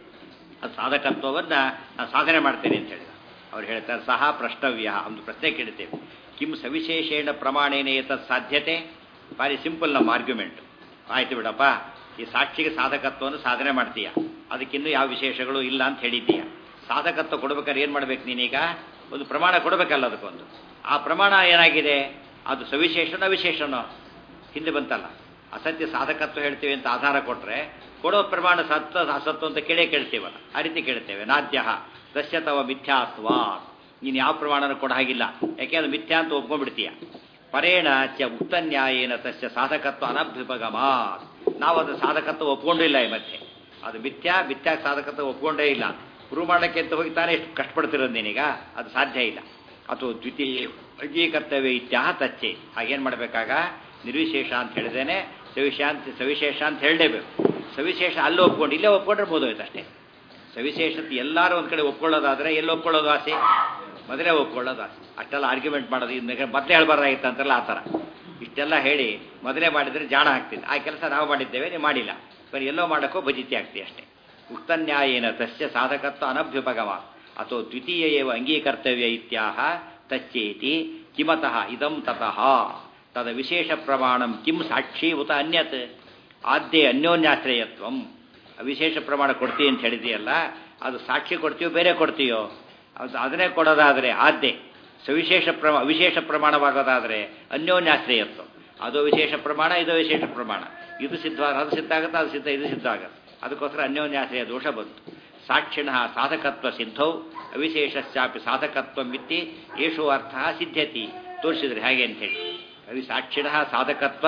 ಅದು ಸಾಧಕತ್ವವನ್ನು ನಾನು ಸಾಧನೆ ಮಾಡ್ತೇನೆ ಅಂತ ಹೇಳಿದ ಅವ್ರು ಹೇಳ್ತಾರೆ ಸಹ ಪ್ರಶ್ನವ್ಯ ಒಂದು ಪ್ರಶ್ನೆ ಕೇಳ್ತೇವೆ ಕಿಂ ಸವಿಶೇಷೇಣ ಪ್ರಮಾಣೇನ ಏತತ್ ಸಾಧ್ಯತೆ ಭಾರಿ ಸಿಂಪಲ್ ನಮ್ಮ ಆರ್ಗ್ಯುಮೆಂಟ್ ಆಯ್ತು ಬಿಡಪ್ಪ ಈ ಸಾಕ್ಷಿಗೆ ಸಾಧಕತ್ವವನ್ನು ಸಾಧನೆ ಮಾಡ್ತೀಯ ಅದಕ್ಕಿನ್ನೂ ಯಾವ ವಿಶೇಷಗಳು ಇಲ್ಲ ಅಂತ ಹೇಳಿದ್ದೀಯ ಸಾಧಕತ್ವ ಕೊಡ್ಬೇಕಾದ್ರೆ ಏನು ಮಾಡ್ಬೇಕು ನೀನೀಗ ಒಂದು ಪ್ರಮಾಣ ಕೊಡಬೇಕಲ್ಲ ಅದಕ್ಕೊಂದು ಆ ಪ್ರಮಾಣ ಏನಾಗಿದೆ ಅದು ಸವಿಶೇಷನೋ ವಿಶೇಷನೋ ಹಿಂದೆ ಬಂತಲ್ಲ ಅಸತ್ಯ ಸಾಧಕತ್ವ ಹೇಳ್ತೀವಿ ಅಂತ ಆಧಾರ ಕೊಟ್ಟರೆ ಕೊಡೋ ಪ್ರಮಾಣ ಸತ್ವ ಅಸತ್ವ ಅಂತ ಕೇಳೇ ಕೇಳ್ತೀವಲ್ಲ ಆ ರೀತಿ ಕೇಳ್ತೇವೆ ನಾದ್ಯ ದಶ್ಯತವ ಮಿಥ್ಯಾತ್ವ ನೀನು ಯಾವ ಪ್ರಮಾಣನ ಕೊಡ ಹಾಗಿಲ್ಲ ಯಾಕೆ ಅದು ಮಿಥ್ಯಾ ಅಂತ ಒಪ್ಕೊಂಡ್ಬಿಡ್ತೀಯ ಪರೇಣ ಚ ಉಕ್ತ ನ್ಯಾಯೇನ ತಸ್ಯ ಸಾಧಕತ್ವ ಅನಭ್ಯುಪಗಮಾತ್ ನಾವು ಅದು ಸಾಧಕತ್ವ ಒಪ್ಕೊಂಡಿಲ್ಲ ಈ ಮಧ್ಯೆ ಅದು ಮಿಥ್ಯಾ ಮಿಥ್ಯಾ ಸಾಧಕತ್ವ ಒಪ್ಕೊಂಡೇ ಇಲ್ಲ ಪ್ರೂವ್ ಮಾಡಕ್ಕೆ ಅಂತ ಹೋಗಿ ತಾನೇ ಎಷ್ಟು ಕಷ್ಟಪಡ್ತಿರೋದು ನೀನೀಗ ಅದು ಸಾಧ್ಯ ಇಲ್ಲ ಅಥವಾ ದ್ವಿತೀಯ ಅಂಗೀಕರ್ತವ್ಯ ಇತ್ಯಾಹ ತಚ್ಚೆ ಹಾಗೇನು ಮಾಡಬೇಕಾಗ ನಿರ್ವಿಶೇಷ ಅಂತ ಹೇಳಿದೇನೆ ಸವಿಶೇಷ ಅಂತ ಸವಿಶೇಷ ಅಂತ ಹೇಳಲೇಬೇಕು ಸವಿಶೇಷ ಅಲ್ಲೇ ಒಪ್ಕೊಂಡು ಇಲ್ಲೇ ಒಪ್ಕೊಂಡ್ರೆ ಬೋದೋಯ್ತು ಅಷ್ಟೇ ಸವಿಶೇಷತೆ ಎಲ್ಲರೂ ಒಂದು ಕಡೆ ಒಪ್ಕೊಳ್ಳೋದಾದ್ರೆ ಎಲ್ಲಿ ಒಪ್ಕೊಳ್ಳೋದು ಆಸೆ ಮೊದಲೇ ಒಪ್ಕೊಳ್ಳೋದು ಆಸೆ ಅಷ್ಟೆಲ್ಲ ಆರ್ಗ್ಯುಮೆಂಟ್ ಮಾಡೋದು ಇನ್ನು ಮತ್ತೆ ಹೇಳ್ಬಾರ್ದಾಗಿತ್ತು ಅಂತಾರಲ್ಲ ಆ ಥರ ಇಷ್ಟೆಲ್ಲ ಹೇಳಿ ಮೊದಲೇ ಮಾಡಿದರೆ ಜಾಣ ಆಗ್ತಿದೆ ಆ ಕೆಲಸ ನಾವು ಮಾಡಿದ್ದೇವೆ ನೀವು ಮಾಡಿಲ್ಲ ಬರೀ ಎಲ್ಲೋ ಮಾಡೋಕ್ಕೋ ಬಜಿತಿ ಆಗ್ತಿ ಅಷ್ಟೇ ಉಕ್ತನ್ಯಾಯೇನ ತಸ್ಯ ಸಾಧಕತ್ವ ಅನಭ್ಯುಪಗಮ ಅಥವಾ ದ್ವಿತೀಯ ಏವ ಅಂಗೀಕರ್ತವ್ಯ ಇತ್ಯಾಹ ತಚ್ಚೇತಿ ಕಿಮತಃ ಇದಂ ತತಃ ತದ ವಿಶೇಷ ಪ್ರಮಾಣಂ ಕಿಂ ಸಾಕ್ಷಿ ಉತ ಅನ್ಯತ್ ಆದ್ಯೆ ಅನ್ಯೋನ್ಯಾಶ್ರಯತ್ವಂ ವಿಶೇಷ ಪ್ರಮಾಣ ಕೊಡ್ತೀವಿ ಅಂತ ಹೇಳಿದೆಯಲ್ಲ ಅದು ಸಾಕ್ಷಿ ಕೊಡ್ತೀವೋ ಬೇರೆ ಕೊಡ್ತೀಯೋ ಅದು ಅದನ್ನೇ ಕೊಡೋದಾದರೆ ಆದ್ಯೆ ಸವಿಶೇಷ ಪ್ರಮ ವಿಶೇಷ ಪ್ರಮಾಣವಾಗೋದಾದರೆ ಅನ್ಯೋನ್ಯಾಶ್ರಯತ್ವ ಅದು ವಿಶೇಷ ಪ್ರಮಾಣ ಇದು ವಿಶೇಷ ಪ್ರಮಾಣ ಇದು ಸಿದ್ಧ ಅದು ಸಿದ್ಧ ಆಗುತ್ತೆ ಅದು ಸಿದ್ಧ ಇದು ಸಿದ್ಧ ಆಗುತ್ತೆ ಅದಕ್ಕೋಸ್ಕರ ಅನ್ಯೋನ್ಯಾಶ್ರಯ ದೋಷ ಬಂತು ಸಾಕ್ಷಿಣ ಸಾಧಕತ್ವ ಸಿದ್ಧೌ ಅವಿಶೇಷಶ್ಚಾಪಿ ಸಾಧಕತ್ವ ಮಿತ್ತಿ ಏಷು ಅರ್ಥ ಸಿದ್ಧತಿ ತೋರಿಸಿದ್ರೆ ಹೇಗೆ ಅಂತೇಳಿ ಅವಿ ಸಾಕ್ಷಿಣ ಸಾಧಕತ್ವ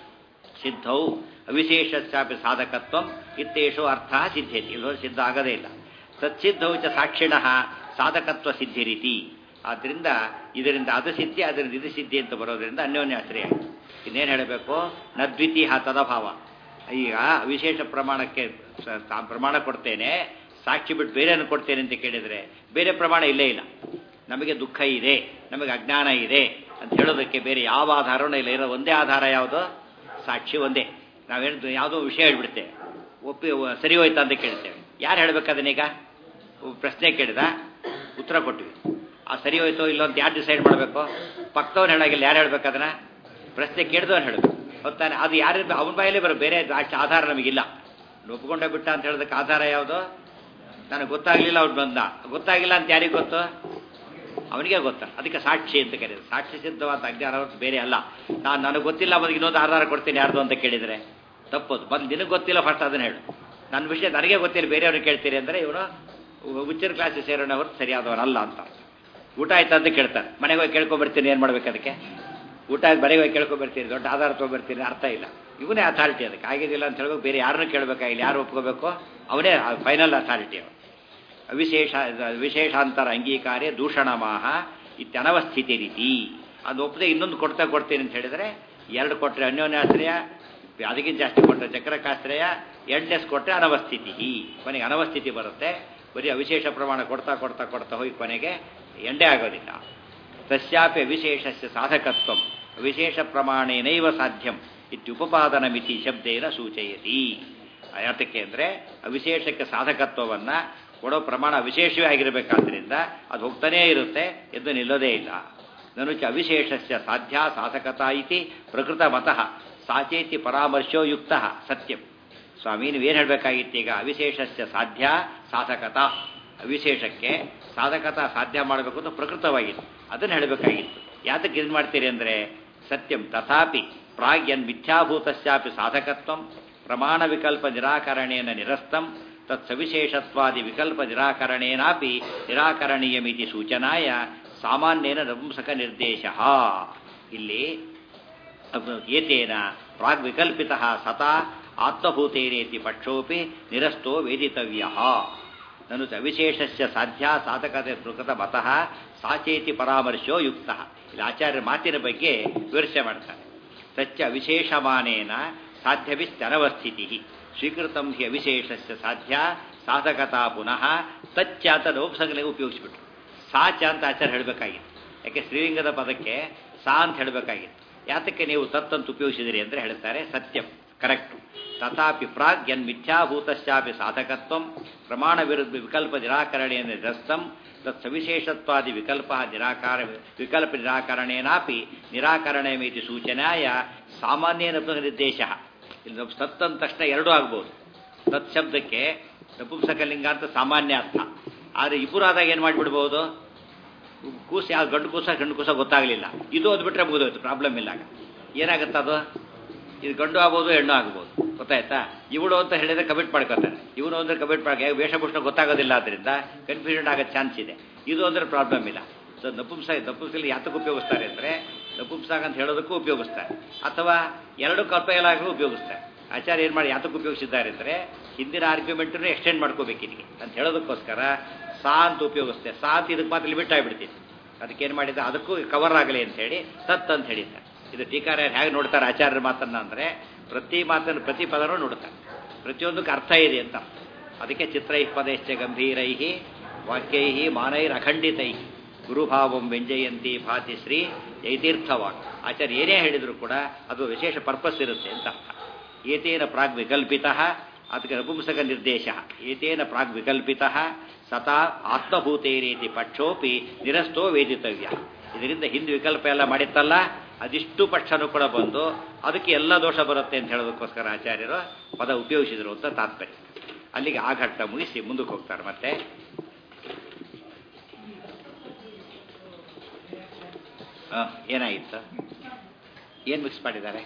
ಸಿದ್ಧೌ ಅವಿಶೇಷಶ್ಚಾಪಿ ಸಾಧಕತ್ವ ಇತ್ತೇಷು ಅರ್ಥ ಸಿದ್ಧತಿ ಇದು ಸಿದ್ಧ ಆಗದೇ ಇಲ್ಲ ತತ್ಸಿದ್ಧೌ ಚ ಸಾಕ್ಷಿಣ ಸಾಧಕತ್ವ ಸಿದ್ಧಿ ರೀತಿ ಆದ್ದರಿಂದ ಇದರಿಂದ ಅದು ಸಿದ್ಧಿ ಅದರಿಂದ ಇದು ಸಿದ್ಧಿ ಅಂತ ಬರೋದ್ರಿಂದ ಅನ್ಯೋನ್ಯಾಶ್ರಯ ಆಯಿತು ಇನ್ನೇನು ಹೇಳಬೇಕು ನದ್ವಿತೀಹ ತದಭಾವ ಈಗ ವಿಶೇಷ ಪ್ರಮಾಣಕ್ಕೆ ಸ- ಸ- ಪ್ರಮಾಣ ಕೊಡ್ತೇನೆ ಸಾಕ್ಷಿ ಬಿಟ್ಟು ಬೇರೆಯನ್ನು ಕೊಡ್ತೇನೆ ಅಂತ ಕೇಳಿದರೆ ಬೇರೆ ಪ್ರಮಾಣ ಇಲ್ಲೇ ಇಲ್ಲ ನಮಗೆ ದುಃಖ ಇದೆ ನಮಗೆ ಅಜ್ಞಾನ ಇದೆ ಅಂತ ಹೇಳೋದಕ್ಕೆ ಬೇರೆ ಯಾವ ಆಧಾರವೂ ಇಲ್ಲ ಇರೋ ಒಂದೇ ಆಧಾರ ಯಾವುದು ಸಾಕ್ಷಿ ಒಂದೇ ನಾವೇನು ಯಾವುದೋ ವಿಷಯ ಹೇಳ್ಬಿಡ್ತೇವೆ ಒಪ್ಪಿ ಸರಿ ಹೋಯ್ತಾ ಅಂತ ಕೇಳ್ತೇವೆ ಯಾರು ಹೇಳ್ಬೇಕು ಅದನ್ನೀಗ ಒಬ್ಬ ಪ್ರಶ್ನೆ ಕೇಳಿದ ಉತ್ತರ ಕೊಟ್ವಿ ಆ ಸರಿ ಹೋಯ್ತೋ ಇಲ್ಲೋ ಅಂತ ಯಾರು ಡಿಸೈಡ್ ಮಾಡಬೇಕು ಪಕ್ಕದವ್ನು ಹೇಳಾಗಿಲ್ಲ ಯಾರು ಹೇಳ್ಬೇಕು ಅದನ್ನ ಪ್ರಶ್ನೆ ಕೇಳಿದವನು ಹೇಳಬೇಕು ಹೊತ್ತಾನೆ ಅದು ಯಾರು ಅವನ ಬಾಯಲ್ಲೇ ಬರೋ ಬೇರೆ ಅಷ್ಟು ಆಧಾರ ನಮಗಿಲ್ಲ ಒಪ್ಕೊಂಡೇ ಬಿಟ್ಟ ಅಂತ ಹೇಳೋದಕ್ಕೆ ಆಧಾರ ಯಾವುದು ನನಗೆ ಗೊತ್ತಾಗ್ಲಿಲ್ಲ ಅವ್ನು ಬಂದ ಗೊತ್ತಾಗಿಲ್ಲ ಅಂತ ಯಾರಿಗೆ ಗೊತ್ತು ಅವನಿಗೆ ಗೊತ್ತ ಅದಕ್ಕೆ ಸಾಕ್ಷಿ ಅಂತ ಕರೀತಾರೆ ಸಾಕ್ಷಿ ಸಿದ್ಧವಾದ ಅಜ್ಞಾನ ಹೊರತು ಬೇರೆ ಅಲ್ಲ ನಾನು ನನಗೆ ಗೊತ್ತಿಲ್ಲ ಮೊದಲು ಇನ್ನೊಂದು ಆಧಾರ ಕೊಡ್ತೀನಿ ಯಾರ್ದು ಅಂತ ಕೇಳಿದರೆ ತಪ್ಪದು ಮೊದಲು ನಿನಗೆ ಗೊತ್ತಿಲ್ಲ ಫಸ್ಟ್ ಅದನ್ನು ಹೇಳು ನನ್ನ ವಿಷಯ ನನಗೆ ಗೊತ್ತಿಲ್ಲ ಬೇರೆಯವ್ರಿಗೆ ಕೇಳ್ತೀರಿ ಅಂದರೆ ಇವನು ಉಚ್ಚರ ಕ್ಲಾಸಿಗೆ ಸೇರೋಣ ಹೊರತು ಸರಿಯಾದವನಲ್ಲ ಅಂತ ಊಟ ಆಯ್ತಾ ಅಂತ ಕೇಳ್ತಾರೆ ಮನೆಗೆ ಹೋಗಿ ಕೇಳ್ಕೊಂಬರ್ತೀನಿ ಏನು ಮಾಡ್ಬೇಕು ಅದಕ್ಕೆ ಊಟ ಆಯ್ತು ಮನೆಗೆ ಹೋಗಿ ಕೇಳ್ಕೊಂಬರ್ತೀನಿ ದೊಡ್ಡ ಆಧಾರ ತೊಗೊಂಬರ್ತೀನಿ ಅರ್ಥ ಇಲ್ಲ ಇವನೇ ಅಥಾರಿಟಿ ಅದಕ್ಕೆ ಆಗಿದ್ದಿಲ್ಲ ಅಂತ ಹೇಳ್ಬೇಕು ಬೇರೆ ಯಾರನ್ನೂ ಕೇಳಬೇಕಾಗಿಲ್ಲ ಯಾರು ಒಪ್ಕೋಬೇಕು ಅವನೇ ಫೈನಲ್ ಅಥಾರಿಟಿ ಅವನು ಅವಿಶೇಷ ವಿಶೇಷಾಂತರ ಅಂಗೀಕಾರ್ಯ ದೂಷಣಮಾಹ ಇತ್ಯನವಸ್ಥಿತಿ ರೀತಿ ಅದು ಒಪ್ಪದೆ ಇನ್ನೊಂದು ಕೊಡ್ತಾ ಕೊಡ್ತೀನಿ ಅಂತ ಹೇಳಿದರೆ ಎರಡು ಕೊಟ್ಟರೆ ಅನ್ಯೋನ್ಯಾಶ್ರಯ ಅದಕ್ಕಿಂತ ಜಾಸ್ತಿ ಕೊಟ್ಟರೆ ಚಕ್ರಕಾಶ್ರಯ ಎಂಟೆಸ್ ಕೊಟ್ಟರೆ ಅನವಸ್ಥಿತಿ ಕೊನೆಗೆ ಅನವಸ್ಥಿತಿ ಬರುತ್ತೆ ಬರೀ ಅವಿಶೇಷ ಪ್ರಮಾಣ ಕೊಡ್ತಾ ಕೊಡ್ತಾ ಕೊಡ್ತಾ ಹೋಗಿ ಕೊನೆಗೆ ಎಂಡೇ ಆಗೋದಿಲ್ಲ ತಸ್ಯಾಪಿ ವಿಶೇಷಸ್ಯ ಸಾಧಕತ್ವ ವಿಶೇಷ ಪ್ರಮಾಣೇನೈವ ಸಾಧ್ಯಂ ಇತ್ಯುಪಪಾದನ ಮಿತಿ ಶಬ್ದೇನ ಸೂಚಯತಿ ಯಾತಕ್ಕೆ ಅಂದರೆ ಅವಿಶೇಷಕ್ಕೆ ಸಾಧಕತ್ವವನ್ನು ಕೊಡೋ ಪ್ರಮಾಣ ವಿಶೇಷವೇ ಆಗಿರಬೇಕಾದ್ರಿಂದ ಅದು ಹೋಗ್ತಾನೇ ಇರುತ್ತೆ ಎದ್ದು ನಿಲ್ಲೋದೇ ಇಲ್ಲ ನನುಚ ಅವಿಶೇಷಸ್ಯ ಸಾಧ್ಯ ಸಾಧಕತಾ ಇತಿ ಪ್ರಕೃತ ಮತಃ ಸಾಚೇತಿ ಪರಾಮರ್ಶೋ ಯುಕ್ತ ಸತ್ಯಂ ಸ್ವಾಮಿ ನೀವೇನು ಹೇಳಬೇಕಾಗಿತ್ತು ಈಗ ಅವಿಶೇಷಸ್ಯ ಸಾಧ್ಯ ಸಾಧಕತ ಅವಿಶೇಷಕ್ಕೆ ಸಾಧಕತ ಸಾಧ್ಯ ಮಾಡಬೇಕು ಅಂತ ಪ್ರಕೃತವಾಗಿತ್ತು ಅದನ್ನು ಹೇಳಬೇಕಾಗಿತ್ತು ಯಾತಕ್ಕೆ ಇದು ಮಾಡ್ತೀರಿ ಅಂದರೆ ಸತ್ಯಂ ತಥಾಪಿ ಪ್ರಾಗ್ಯನ್ ಮಿಥ್ಯಾಭೂತಸ್ಯಾಪಿ ಸಾಧಕತ್ವಂ ಪ್ರಮಾಣ ವಿಕಲ್ಪ ನಿರಾಕರಣೇನ ನಿರಸ್ತಂ ತತ್ ಸವಿಶೇಷತ್ವಾದಿ ವಿಕಲ್ಪ ನಿರಾಕರಣೇನಾಪಿ ನಿರಾಕರಣೀಯಮಿತಿ ಸೂಚನಾಯ ಸಾಮಾನ್ಯೇನ ನಪುಂಸಕ ನಿರ್ದೇಶ ಇಲ್ಲಿ ಏತೇನ ಪ್ರಾಗ್ ವಿಕಲ್ಪಿತ ಸತಾ ಆತ್ಮಭೂತೇನೇತಿ ಪಕ್ಷೋಪಿ ನಿರಸ್ತೋ ವೇದಿತವ್ಯ ನನು ಅವಿಶೇಷಸ್ಯ ಸಾಧ್ಯ ಸಾಧಕತೆ ಪ್ರಕೃತ ಮತಃ ಸಾಚೇತಿ ಪರಾಮರ್ಶೋ ಯುಕ್ತ ಇಲ್ಲಿ ಆಚಾರ್ಯ ಮಾತಿನ ಬಗ್ಗೆ ವಿಮರ್ಶೆ ಮಾಡ್ತಾರೆ ತಚ್ಚ ವಿಶೇಷಮಾನೇನ ಸಾಧ್ಯವಿಶ್ಚನವಸ್ಥಿತಿ ಸ್ವೀಕೃತಂ ಹಿ ಅವಿಶೇಷಸ್ಯ ಸಾಧ್ಯ ಸಾಧಕತಾ ಪುನಃ ತಚ್ಚ ಅಂತ ಲೋಪಸಂಗಲಿಗೆ ಉಪಯೋಗಿಸ್ಬಿಟ್ರು ಸಾಚ ಅಂತ ಆಚಾರ್ಯ ಹೇಳಬೇಕಾಗಿತ್ತು ಯಾಕೆ ಶ್ರೀಲಿಂಗದ ಪದಕ್ಕೆ ಸಾ ಅಂತ ಹೇಳಬೇಕಾಗಿತ್ತು ಯಾತಕ್ಕೆ ನೀವು ತತ್ ಅಂತ ಉಪಯೋಗಿಸಿದಿರಿ ಅಂದರೆ ಹೇಳ್ತಾರೆ ಸತ್ಯಂ ಕರೆಕ್ಟು ತಥಾಪಿ ಪ್ರಾಗ್ ಯನ್ ಮಿಥ್ಯಾಭೂತಶ್ಚಾಪಿ ಸಾಧಕತ್ವಂ ಪ್ರಮಾಣ ವಿರುದ್ಧ ವಿಕಲ್ಪ ನಿರಾಕರಣೆಯನ್ನು ನಿರಸ್ತಂ ತತ್ ಸವಿಶೇಷತ್ವಾದಿ ವಿಕಲ್ಪ ನಿರಾಕಾರ ವಿಕಲ್ಪ ನಿರಾಕರಣೇನಾಪಿ ನಿರಾಕರಣೆಮಿತಿ ಸೂಚನಾಯ ಸಾಮಾನ್ಯನ ನಿರ್ದೇಶ ಇಲ್ಲಿ ಸತ್ ಅಂದ ತಕ್ಷಣ ಎರಡೂ ಆಗ್ಬೋದು ತತ್ ಶಬ್ದಕ್ಕೆ ನಪುಂಸಕಲಿಂಗ ಅಂತ ಸಾಮಾನ್ಯ ಅರ್ಥ ಆದರೆ ಇಬ್ಬರಾದಾಗ ಏನು ಮಾಡಿಬಿಡ್ಬೋದು ಕೂಸು ಯಾವ ಗಂಡು ಕೂಸ ಗಂಡು ಕೂಸ ಗೊತ್ತಾಗಲಿಲ್ಲ ಇದು ಓದ್ಬಿಟ್ರೆ ಮುಗಿದೋಯ್ತು ಪ್ರಾಬ್ಲಮ್ ಇಲ್ಲ ಏನಾಗುತ್ತೆ ಅದು ಇದು ಗಂಡು ಆಗ್ಬೋದು ಹೆಣ್ಣು ಆಗ್ಬೋದು ಗೊತ್ತಾಯ್ತಾ ಇವಳು ಅಂತ ಹೇಳಿದ್ರೆ ಕಮಿಟ್ ಮಾಡ್ಕೊತಾರೆ ಇವನು ಅಂದ್ರೆ ಕಮಿಟ್ ಮಾಡಿ ವೇಷಭೂಷಣ ಗೊತ್ತಾಗೋದಿಲ್ಲ ಅದರಿಂದ ಕನ್ಫ್ಯೂಷನ್ ಆಗೋ ಚಾನ್ಸ್ ಇದೆ ಇದು ಅಂದ್ರೆ ಪ್ರಾಬ್ಲಮ್ ಇಲ್ಲ ಸೊ ನಪುಂಸ ನಪುಂಸಲ್ಲಿ ಯಾತಕ್ಕೆ ಉಪಯೋಗಿಸ್ತಾರೆ ಅಂದರೆ ನಪುಂಸಾಗ ಅಂತ ಹೇಳೋದಕ್ಕೂ ಉಪಯೋಗಿಸ್ತಾರೆ ಅಥವಾ ಎರಡು ಕಲ್ಪೆಯಲಾಗೂ ಉಪಯೋಗಿಸ್ತಾರೆ ಆಚಾರ್ಯ ಏನು ಮಾಡಿ ಯಾತಕ್ಕೆ ಉಪಯೋಗಿಸಿದ್ದಾರೆ ಅಂದರೆ ಹಿಂದಿನ ಆರ್ಗ್ಯುಮೆಂಟನ್ನು ಎಕ್ಸ್ಟೆಂಡ್ ಮಾಡ್ಕೋಬೇಕು ಇದಕ್ಕೆ ಅಂತ ಹೇಳೋದಕ್ಕೋಸ್ಕರ ಸಾ ಅಂತ ಉಪಯೋಗಿಸ್ತೆ ಸಾ ಅಂತ ಇದಕ್ಕೆ ಮಾತ್ರ ಲಿಮಿಟ್ ಆಗಿಬಿಡ್ತೀನಿ ಅದಕ್ಕೇನು ಮಾಡಿದ ಅದಕ್ಕೂ ಕವರ್ ಆಗಲಿ ಅಂತ ಹೇಳಿ ತತ್ ಅಂತ ಹೇಳಿದ್ದಾರೆ ಇದು ಟೀಕಾರ ಹೇಗೆ ನೋಡ್ತಾರೆ ಆಚಾರ್ಯರ ಮಾತನ್ನ ಅಂದರೆ ಪ್ರತಿ ಮಾತನ್ನು ಪ್ರತಿ ಪದನೂ ನೋಡ್ತಾರೆ ಪ್ರತಿಯೊಂದಕ್ಕೆ ಅರ್ಥ ಇದೆ ಅಂತ ಅದಕ್ಕೆ ಚಿತ್ರೈ ಪದೇಶ್ಚ ಗಂಭೀರೈ ವಾಕ್ಯೈ ಮಾನೈರ್ ಅಖಂಡಿತೈ ಗುರುಭಾವಂ ವ್ಯಂಜಯಂತಿ ಭಾತಿ ಶ್ರೀ ಜೈತೀರ್ಥವಾಕ್ ಆಚಾರ್ಯ ಏನೇ ಹೇಳಿದ್ರು ಕೂಡ ಅದು ವಿಶೇಷ ಪರ್ಪಸ್ ಇರುತ್ತೆ ಅಂತ ಅರ್ಥ ಏತೇನ ಪ್ರಾಗ್ ವಿಕಲ್ಪಿತ ಅದಕ್ಕೆ ನಪುಂಸಕ ನಿರ್ದೇಶ ಏತೇನ ಪ್ರಾಗ್ ವಿಕಲ್ಪಿತ ಸತಾ ಆತ್ಮಭೂತೇರೀತಿ ಪಕ್ಷೋಪಿ ನಿರಸ್ತೋ ವೇದಿತವ್ಯ ಇದರಿಂದ ಹಿಂದೆ ವಿಕಲ್ಪ ಎಲ್ಲ ಮಾಡಿತ್ತಲ್ಲ ಅದಿಷ್ಟು ಪಕ್ಷನೂ ಕೂಡ ಬಂದು ಅದಕ್ಕೆ ಎಲ್ಲ ದೋಷ ಬರುತ್ತೆ ಅಂತ ಹೇಳೋದಕ್ಕೋಸ್ಕರ ಆಚಾರ್ಯರು ಪದ ಉಪಯೋಗಿಸಿದರು ಅಂತ ತಾತ್ಪರ್ಯ ಅಲ್ಲಿಗೆ ಆ ಘಟ್ಟ ಮುಗಿಸಿ ಮುಂದಕ್ಕೆ ಹೋಗ್ತಾರೆ ಮತ್ತೆ ಏನಾಗಿತ್ತು ಏನು ಮಿಕ್ಸ್ ಮಾಡಿದ್ದಾರೆ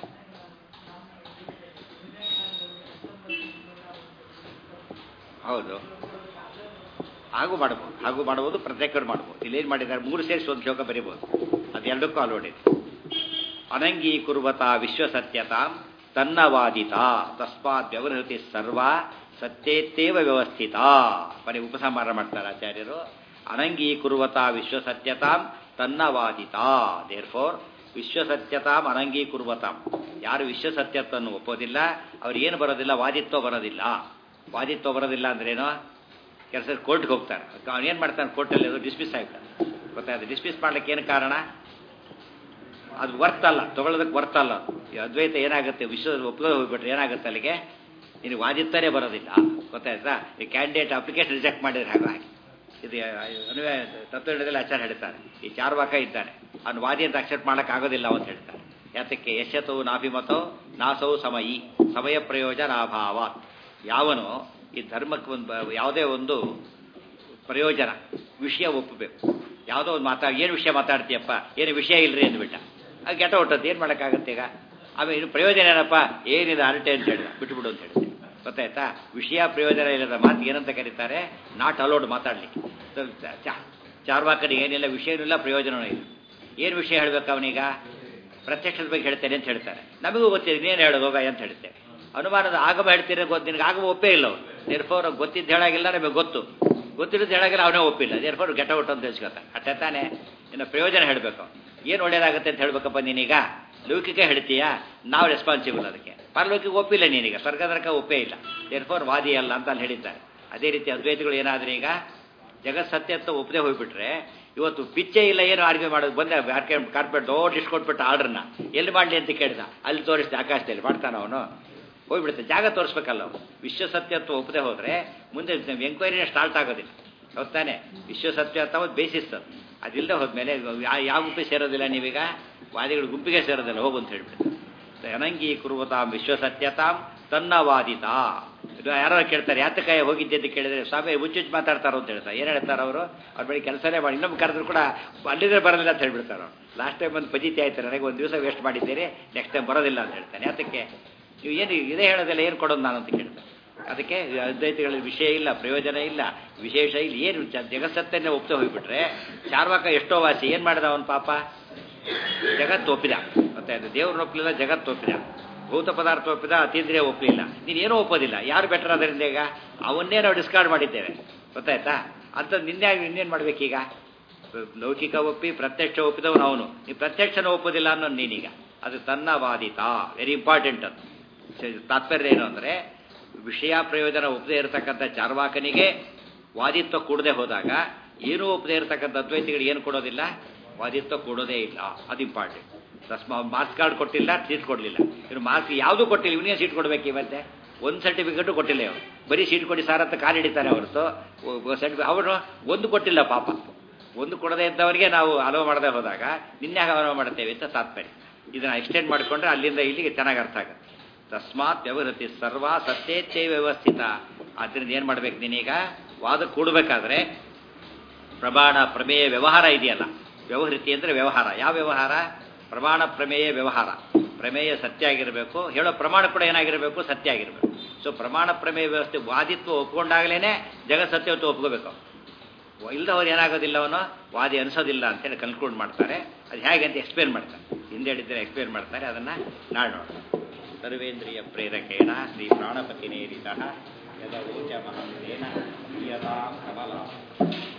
ಹೌದು ಹಾಗೂ ಮಾಡ್ಬೋದು ಹಾಗೂ ಮಾಡ್ಬೋದು ಪ್ರತ್ಯೇಕ ಮಾಡ್ಬೋದು ಇಲ್ಲೇನು ಮಾಡಿದ್ದಾರೆ ಮೂರು ಸೇರಿಸಿ ಒಂದು ಶ್ಲೋಕ ಬರೀಬೋದು ಅದೆರಡಕ್ಕೂ ಅಲೋಡಿದೆ ಅನಂಗೀಕುರ್ವತ ವಿಶ್ವಸತ್ಯತಾಂ ತನ್ನವಾದಿತ ತಸ್ಮಾತ್ ವ್ಯವಹೃತಿ ಸರ್ವ ಸತ್ಯೇತ್ತೇವ ವ್ಯವಸ್ಥಿತ ಬರೀ ಉಪಸಂಹಾರ ಮಾಡ್ತಾರೆ ಆಚಾರ್ಯರು ಅನಂಗೀಕುರ್ವತ ವಿಶ್ವಸತ್ಯತಾಂ ತನ್ನವಾದಿತ ದೇರ್ ಫೋರ್ ವಿಶ್ವಸತ್ಯತಾಂ ಅನಂಗೀಕುರ್ವತಾಂ ಯಾರು ವಿಶ್ವಸತ್ಯತ್ವವನ್ನು ಒಪ್ಪೋದಿಲ್ಲ ಅವ್ರಿಗೇನು ಬರೋದಿಲ್ಲ ವಾದಿತ್ವ ಬರೋದಿಲ್ಲ ವಾದಿತ್ವ ಬರೋದಿಲ್ಲ ಅಂದ್ರೇನು ಕೆಲಸ ಕೋರ್ಟ್ಗೆ ಹೋಗ್ತಾರೆ ಅವ್ನು ಏನು ಮಾಡ್ತಾನೆ ಕೋರ್ಟಲ್ಲಿ ಅದು ಡಿಸ್ಮಿಸ್ ಆಗ್ತಾನೆ ಗೊತ್ತಾಯ್ತು ಡಿಸ್ಮಿಸ್ ಮಾಡ್ಲಿಕ್ಕೆ ಏನು ಕಾರಣ ಅದು ವರ್ತ್ ಅಲ್ಲ ತಗೊಳ್ಳೋದಕ್ಕೆ ವರ್ತ್ ಅಲ್ಲ ಈ ಅದ್ವೈತ ಏನಾಗುತ್ತೆ ವಿಶ್ವದ ಒಪ್ಪದ ಹೋಗ್ಬಿಟ್ರೆ ಏನಾಗುತ್ತೆ ಅಲ್ಲಿಗೆ ನಿನಗೆ ವಾದಿತ್ತನೇ ಬರೋದಿಲ್ಲ ಗೊತ್ತಾಯ್ತಾ ಈ ಕ್ಯಾಂಡಿಡೇಟ್ ಅಪ್ಲಿಕೇಶನ್ ರಿಜೆಕ್ಟ್ ಮಾಡಿದ್ರೆ ಹಾಗೆ ಹಾಗೆ ಇದು ಅನುವೇ ತತ್ವದಲ್ಲಿ ಆಚಾರ ಹೇಳ್ತಾರೆ ಈ ಚಾರ್ವಾಕ ಇದ್ದಾನೆ ಅವ್ನು ವಾದಿ ಅಂತ ಅಕ್ಸೆಪ್ಟ್ ಮಾಡೋಕೆ ಆಗೋದಿಲ್ಲ ಅಂತ ಹೇಳ್ತಾರೆ ಯಾತಕ್ಕೆ ಯಶತೋ ನಾಭಿಮತೋ ನಾಸೌ ಸಮಯಿ ಸಮಯ ಪ್ರಯೋಜನ ಅಭಾವ ಯಾವನು ಈ ಧರ್ಮಕ್ಕೆ ಒಂದು ಯಾವುದೇ ಒಂದು ಪ್ರಯೋಜನ ವಿಷಯ ಒಪ್ಪಬೇಕು ಯಾವುದೋ ಒಂದು ಮಾತಾ ಏನು ವಿಷಯ ಮಾತಾಡ್ತೀಯಪ್ಪ ಏನು ವಿಷಯ ಇಲ್ರಿ ಅಂದ್ಬಿಟ್ಟ ಅದು ಗೆಟ ಹೊಟ್ಟದ್ದು ಏನು ಮಾಡೋಕ್ಕಾಗುತ್ತೆ ಈಗ ಆಮೇಲೆ ಇದು ಪ್ರಯೋಜನ ಏನಪ್ಪ ಏನಿದೆ ಹರಟೆ ಅಂತ ಹೇಳಿದ ಬಿಟ್ಬಿಡು ಅಂತ ಹೇಳಿದೆ ಗೊತ್ತಾಯ್ತಾ ವಿಷಯ ಪ್ರಯೋಜನ ಇಲ್ಲದ ಮಾತು ಏನಂತ ಕರೀತಾರೆ ನಾಟ್ ಅಲೋಡ್ ಮಾತಾಡ್ಲಿಕ್ಕೆ ಚಾರ್ವಾಕನಿಗೆ ಏನಿಲ್ಲ ವಿಷಯನೂ ಇಲ್ಲ ಪ್ರಯೋಜನವೂ ಇಲ್ಲ ಏನು ವಿಷಯ ಹೇಳ್ಬೇಕು ಅವನೀಗ ಪ್ರತ್ಯಕ್ಷದ ಬಗ್ಗೆ ಹೇಳ್ತೇನೆ ಅಂತ ಹೇಳ್ತಾರೆ ನಮಗೂ ಗೊತ್ತಿದೆ ನೀನು ಹೇಳೋದು ಹೋಗ ಅಂತ ಹೇಳ್ತೇವೆ ಅನುಮಾನದ ಆಗಮ ಹೇಳ್ತೀರಿ ಗೊತ್ತು ನಿನಗೆ ಆಗಮ ಒಪ್ಪೇ ಇಲ್ಲ ಅವನು ದೇರ್ಫೋರ್ ಗೊತ್ತಿದ್ದು ಹೇಳಾಗಿಲ್ಲ ನಮಗೆ ಗೊತ್ತು ಗೊತ್ತಿರೋದು ಹೇಳಾಗಿಲ್ಲ ಅವನೇ ಒಪ್ಪಿಲ್ಲ ದೇರ್ಫೋರ್ ಗೆಟ ಔಟ್ ಅಂತ ಹೇಳ್ಸ್ಕೊತ ಅಷ್ಟೇ ತಾನೇ ಇನ್ನು ಪ್ರಯೋಜನ ಹೇಳಬೇಕು ಏನು ಒಳ್ಳೇದಾಗುತ್ತೆ ಅಂತ ಹೇಳ್ಬೇಕಪ್ಪ ನೀನೀಗ ಲೌಕಿಕ ಹೇಳ್ತೀಯಾ ನಾವು ರೆಸ್ಪಾನ್ಸಿಬಲ್ ಅದಕ್ಕೆ ಪರಲೌಕಿಕ ಒಪ್ಪಿಲ್ಲ ನೀನೀಗ ಸ್ವರ್ಗದರಕ ಒಪ್ಪೇ ಇಲ್ಲ ದೇರ್ಫೋರ್ ವಾದಿ ಅಲ್ಲ ಅಂತ ಅಲ್ಲಿ ಹೇಳಿದ್ದಾರೆ ಅದೇ ರೀತಿ ಅದ್ವೈತಗಳು ಏನಾದ್ರೆ ಈಗ ಜಗತ್ ಸತ್ಯ ಅಂತ ಒಪ್ಪದೆ ಹೋಗ್ಬಿಟ್ರೆ ಇವತ್ತು ಪಿಚ್ಚೆ ಇಲ್ಲ ಏನು ಆರ್ಗ್ಯೂ ಮಾಡೋದು ಬಂದೆ ಕಾರ್ಪೆಟ್ ದೊಡ್ಡ ಇಷ್ಟು ಕೊಟ್ಬಿಟ್ಟು ಆರ್ಡ್ರನ್ನ ಎಲ್ಲಿ ಮಾಡಲಿ ಅಂತ ಕೇಳಿದ ಅಲ್ಲಿ ತೋರಿಸ್ದೆ ಆಕಾಶದಲ್ಲಿ ಮಾಡ್ತಾನ ಅವನು ಹೋಗ್ಬಿಡುತ್ತೆ ಜಾಗ ತೋರಿಸ್ಬೇಕಲ್ಲ ಅವನು ವಿಶ್ವ ಸತ್ಯತ್ವ ಒಪ್ಪದೆ ಹೋದರೆ ಮುಂದೆ ಎಂಕ್ವೈರಿನೇ ಸ್ಟಾರ್ಟ್ ಆಗೋದಿಲ್ಲ ಹೌದಾನೆ ವಿಶ್ವ ಸತ್ಯ ಅಂತ ಒಂದು ಬೇಸಿಸ್ ಅದು ಅದಿಲ್ಲದೆ ಹೋದ್ಮೇಲೆ ಯಾವ ಗುಂಪಿಗೆ ಸೇರೋದಿಲ್ಲ ನೀವೀಗ ವಾದಿಗಳು ಗುಂಪಿಗೆ ಸೇರೋದಿಲ್ಲ ಹೋಗು ಅಂತ ಹೇಳ್ಬಿಟ್ಟು ಅನಂಗಿ ಕುರುವತಾಂ ವಿಶ್ವ ಸತ್ಯತಾಂ ತನ್ನ ವಾದಿತ ಇದು ಯಾರೋ ಕೇಳ್ತಾರೆ ಯಾತಕಾಯ ಹೋಗಿದ್ದೆ ಅಂತ ಕೇಳಿದ್ರೆ ಸ್ವಾಮಿ ಹುಚ್ಚುಚ್ಚು ಮಾತಾಡ್ತಾರೋ ಅಂತ ಹೇಳ್ತಾರೆ ಏನು ಹೇಳ್ತಾರೆ ಅವರು ಅವ್ರ ಬಳಿ ಕೆಲಸನೇ ಮಾಡಿ ಇನ್ನೊಬ್ಬ ಕರೆದ್ರು ಕೂಡ ಅಲ್ಲಿದ್ರೆ ಬರೋದಿಲ್ಲ ಅಂತ ಹೇಳ್ಬಿಡ್ತಾರೆ ಅವ್ರು ಲಾಸ್ಟ್ ಟೈಮ್ ಒಂದು ಪಜಿತಿ ಆಯ್ತು ನನಗೆ ಒಂದು ದಿವಸ ವೇಸ್ಟ್ ಮಾಡಿದ್ದೀರಿ ನೆಕ್ಸ್ಟ್ ಟೈಮ್ ಬರೋದಿಲ್ಲ ಅಂತ ಹೇಳ್ತಾನೆ ಯಾತಕ್ಕೆ ನೀವು ಏನು ಇದೇ ಹೇಳೋದಿಲ್ಲ ಏನು ಕೊಡೋದು ನಾನು ಅಂತ ಕೇಳ್ತಾರೆ ಅದಕ್ಕೆ ಅದ್ವೈತಗಳ ವಿಷಯ ಇಲ್ಲ ಪ್ರಯೋಜನ ಇಲ್ಲ ವಿಶೇಷ ಇಲ್ಲ ಏನು ಜಗತ್ತನ್ನೇ ಒಪ್ತಾ ಹೋಗ್ಬಿಟ್ರೆ ಚಾರ್ವಾಕ ಎಷ್ಟೋ ವಾಸಿ ಏನು ಮಾಡಿದ ಅವನ ಪಾಪ ಜಗತ್ತು ಒಪ್ಪಿದ ಮತ್ತೆ ಅದು ದೇವ್ರನ್ನ ಒಪ್ಪಲಿಲ್ಲ ಜಗತ್ತು ಒಪ್ಪಿದ ಭೌತ ಪದಾರ್ಥ ಒಪ್ಪಿದ ಅತೀಂದ್ರಿಯ ಒಪ್ಪಲಿಲ್ಲ ನೀನೇನೂ ಒಪ್ಪೋದಿಲ್ಲ ಯಾರು ಬೆಟರ್ ಅದರಿಂದ ಈಗ ಅವನ್ನೇ ನಾವು ಡಿಸ್ಕಾರ್ಡ್ ಮಾಡಿದ್ದೇವೆ ಗೊತ್ತಾಯ್ತಾ ಅಂತ ನಿನ್ನೆ ಇನ್ನೇನು ಮಾಡ್ಬೇಕೀಗ ಲೌಕಿಕ ಒಪ್ಪಿ ಪ್ರತ್ಯಕ್ಷ ಒಪ್ಪಿದವನು ಅವನು ನೀವು ಪ್ರತ್ಯಕ್ಷನ ಒಪ್ಪೋದಿಲ್ಲ ಅನ್ನೋದು ನೀನೀಗ ಅದು ತನ್ನ ವಾದಿತ ವೆರಿ ಇಂಪಾರ್ಟೆಂಟ್ ಅದು ತಾತ್ಪರ್ಯ ಏನು ಅಂದರೆ ವಿಷಯ ಪ್ರಯೋಜನ ಒಪ್ಪದೇ ಇರತಕ್ಕಂಥ ಚಾರ್ವಾಕನಿಗೆ ವಾದಿತ್ವ ಕೂಡದೆ ಹೋದಾಗ ಏನೂ ಒಪ್ಪದೇ ಇರತಕ್ಕಂಥ ಅದ್ವೈತಿಗಳಿಗೆ ಏನು ಕೊಡೋದಿಲ್ಲ ವಾದಿತ್ವ ಕೊಡೋದೇ ಇಲ್ಲ ಅದು ಇಂಪಾರ್ಟೆಂಟ್ ತಸ್ಮಾ ಮಾರ್ಕ್ಸ್ ಕಾರ್ಡ್ ಕೊಟ್ಟಿಲ್ಲ ಸೀಟ್ ಕೊಡಲಿಲ್ಲ ಇನ್ನು ಮಾರ್ಕ್ಸ್ ಯಾವುದೂ ಕೊಟ್ಟಿಲ್ಲ ಇವನೇ ಸೀಟ್ ಕೊಡಬೇಕು ಇವತ್ತೆ ಒಂದು ಸರ್ಟಿಫಿಕೇಟು ಕೊಟ್ಟಿಲ್ಲ ಅವರು ಬರೀ ಸೀಟ್ ಕೊಡಿ ಸಾರ್ ಅಂತ ಕಾಲು ಹಿಡಿತಾರೆ ಹೊರತು ಸರ್ಟಿಫಿಕೇಟ್ ಅವನು ಒಂದು ಕೊಟ್ಟಿಲ್ಲ ಪಾಪ ಒಂದು ಕೊಡದೇ ಇದ್ದವರಿಗೆ ನಾವು ಅಲೋ ಮಾಡದೆ ಹೋದಾಗ ನಿನ್ನೆ ಅಲೋ ಮಾಡ್ತೇವೆ ಅಂತ ತಾತ್ಪರ್ಯ ಇದನ್ನು ಎಕ್ಸ್ಟೆಂಡ್ ಮಾಡಿಕೊಂಡ್ರೆ ಅಲ್ಲಿಂದ ಇಲ್ಲಿಗೆ ಚೆನ್ನಾಗಿ ಅರ್ಥ ಆಗುತ್ತೆ ತಸ್ಮಾತ್ ವ್ಯವಹೃತಿ ಸರ್ವ ಸತ್ಯೇಚ್ಛೆ ವ್ಯವಸ್ಥಿತ ಆದ್ದರಿಂದ ಏನು ಮಾಡ್ಬೇಕು ನೀನೀಗ ವಾದ ಕೂಡಬೇಕಾದ್ರೆ ಪ್ರಮಾಣ ಪ್ರಮೇಯ ವ್ಯವಹಾರ ಇದೆಯಲ್ಲ ವ್ಯವಹೃತಿ ಅಂದರೆ ವ್ಯವಹಾರ ಯಾವ ವ್ಯವಹಾರ ಪ್ರಮಾಣ ಪ್ರಮೇಯ ವ್ಯವಹಾರ ಪ್ರಮೇಯ ಸತ್ಯ ಆಗಿರಬೇಕು ಹೇಳೋ ಪ್ರಮಾಣ ಕೂಡ ಏನಾಗಿರಬೇಕು ಸತ್ಯ ಆಗಿರಬೇಕು ಸೊ ಪ್ರಮಾಣ ಪ್ರಮೇಯ ವ್ಯವಸ್ಥೆ ವಾದಿತ್ವ ಒಪ್ಕೊಂಡಾಗಲೇ ಜಗತ್ ಸತ್ಯತ್ವ ಒಪ್ಕೋಬೇಕು ಇಲ್ಲದವ್ರು ಏನಾಗೋದಿಲ್ಲ ಅವನು ವಾದಿ ಅನಿಸೋದಿಲ್ಲ ಅಂತೇಳಿ ಕನ್ಕ್ಲೂಡ್ ಮಾಡ್ತಾರೆ ಅದು ಹೇಗೆ ಅಂತ ಎಕ್ಸ್ಪ್ಲೇನ್ ಮಾಡ್ತಾರೆ ಹಿಂದೆ ಹೇಳಿದ್ರೆ ಎಕ್ಸ್ಪ್ಲೇನ್ ಮಾಡ್ತಾರೆ ಅದನ್ನು ನಾಳೆ ನೋಡೋಣ ಸರ್ವೇಂದ್ರಿಯ ಪ್ರೇರಕೇಣ ಶ್ರೀ ಪ್ರಾಣಪತಿನೇರಿತ ಯದವೋಚ ಮಹಂತೇನ ಯದಾ ಕಮಲ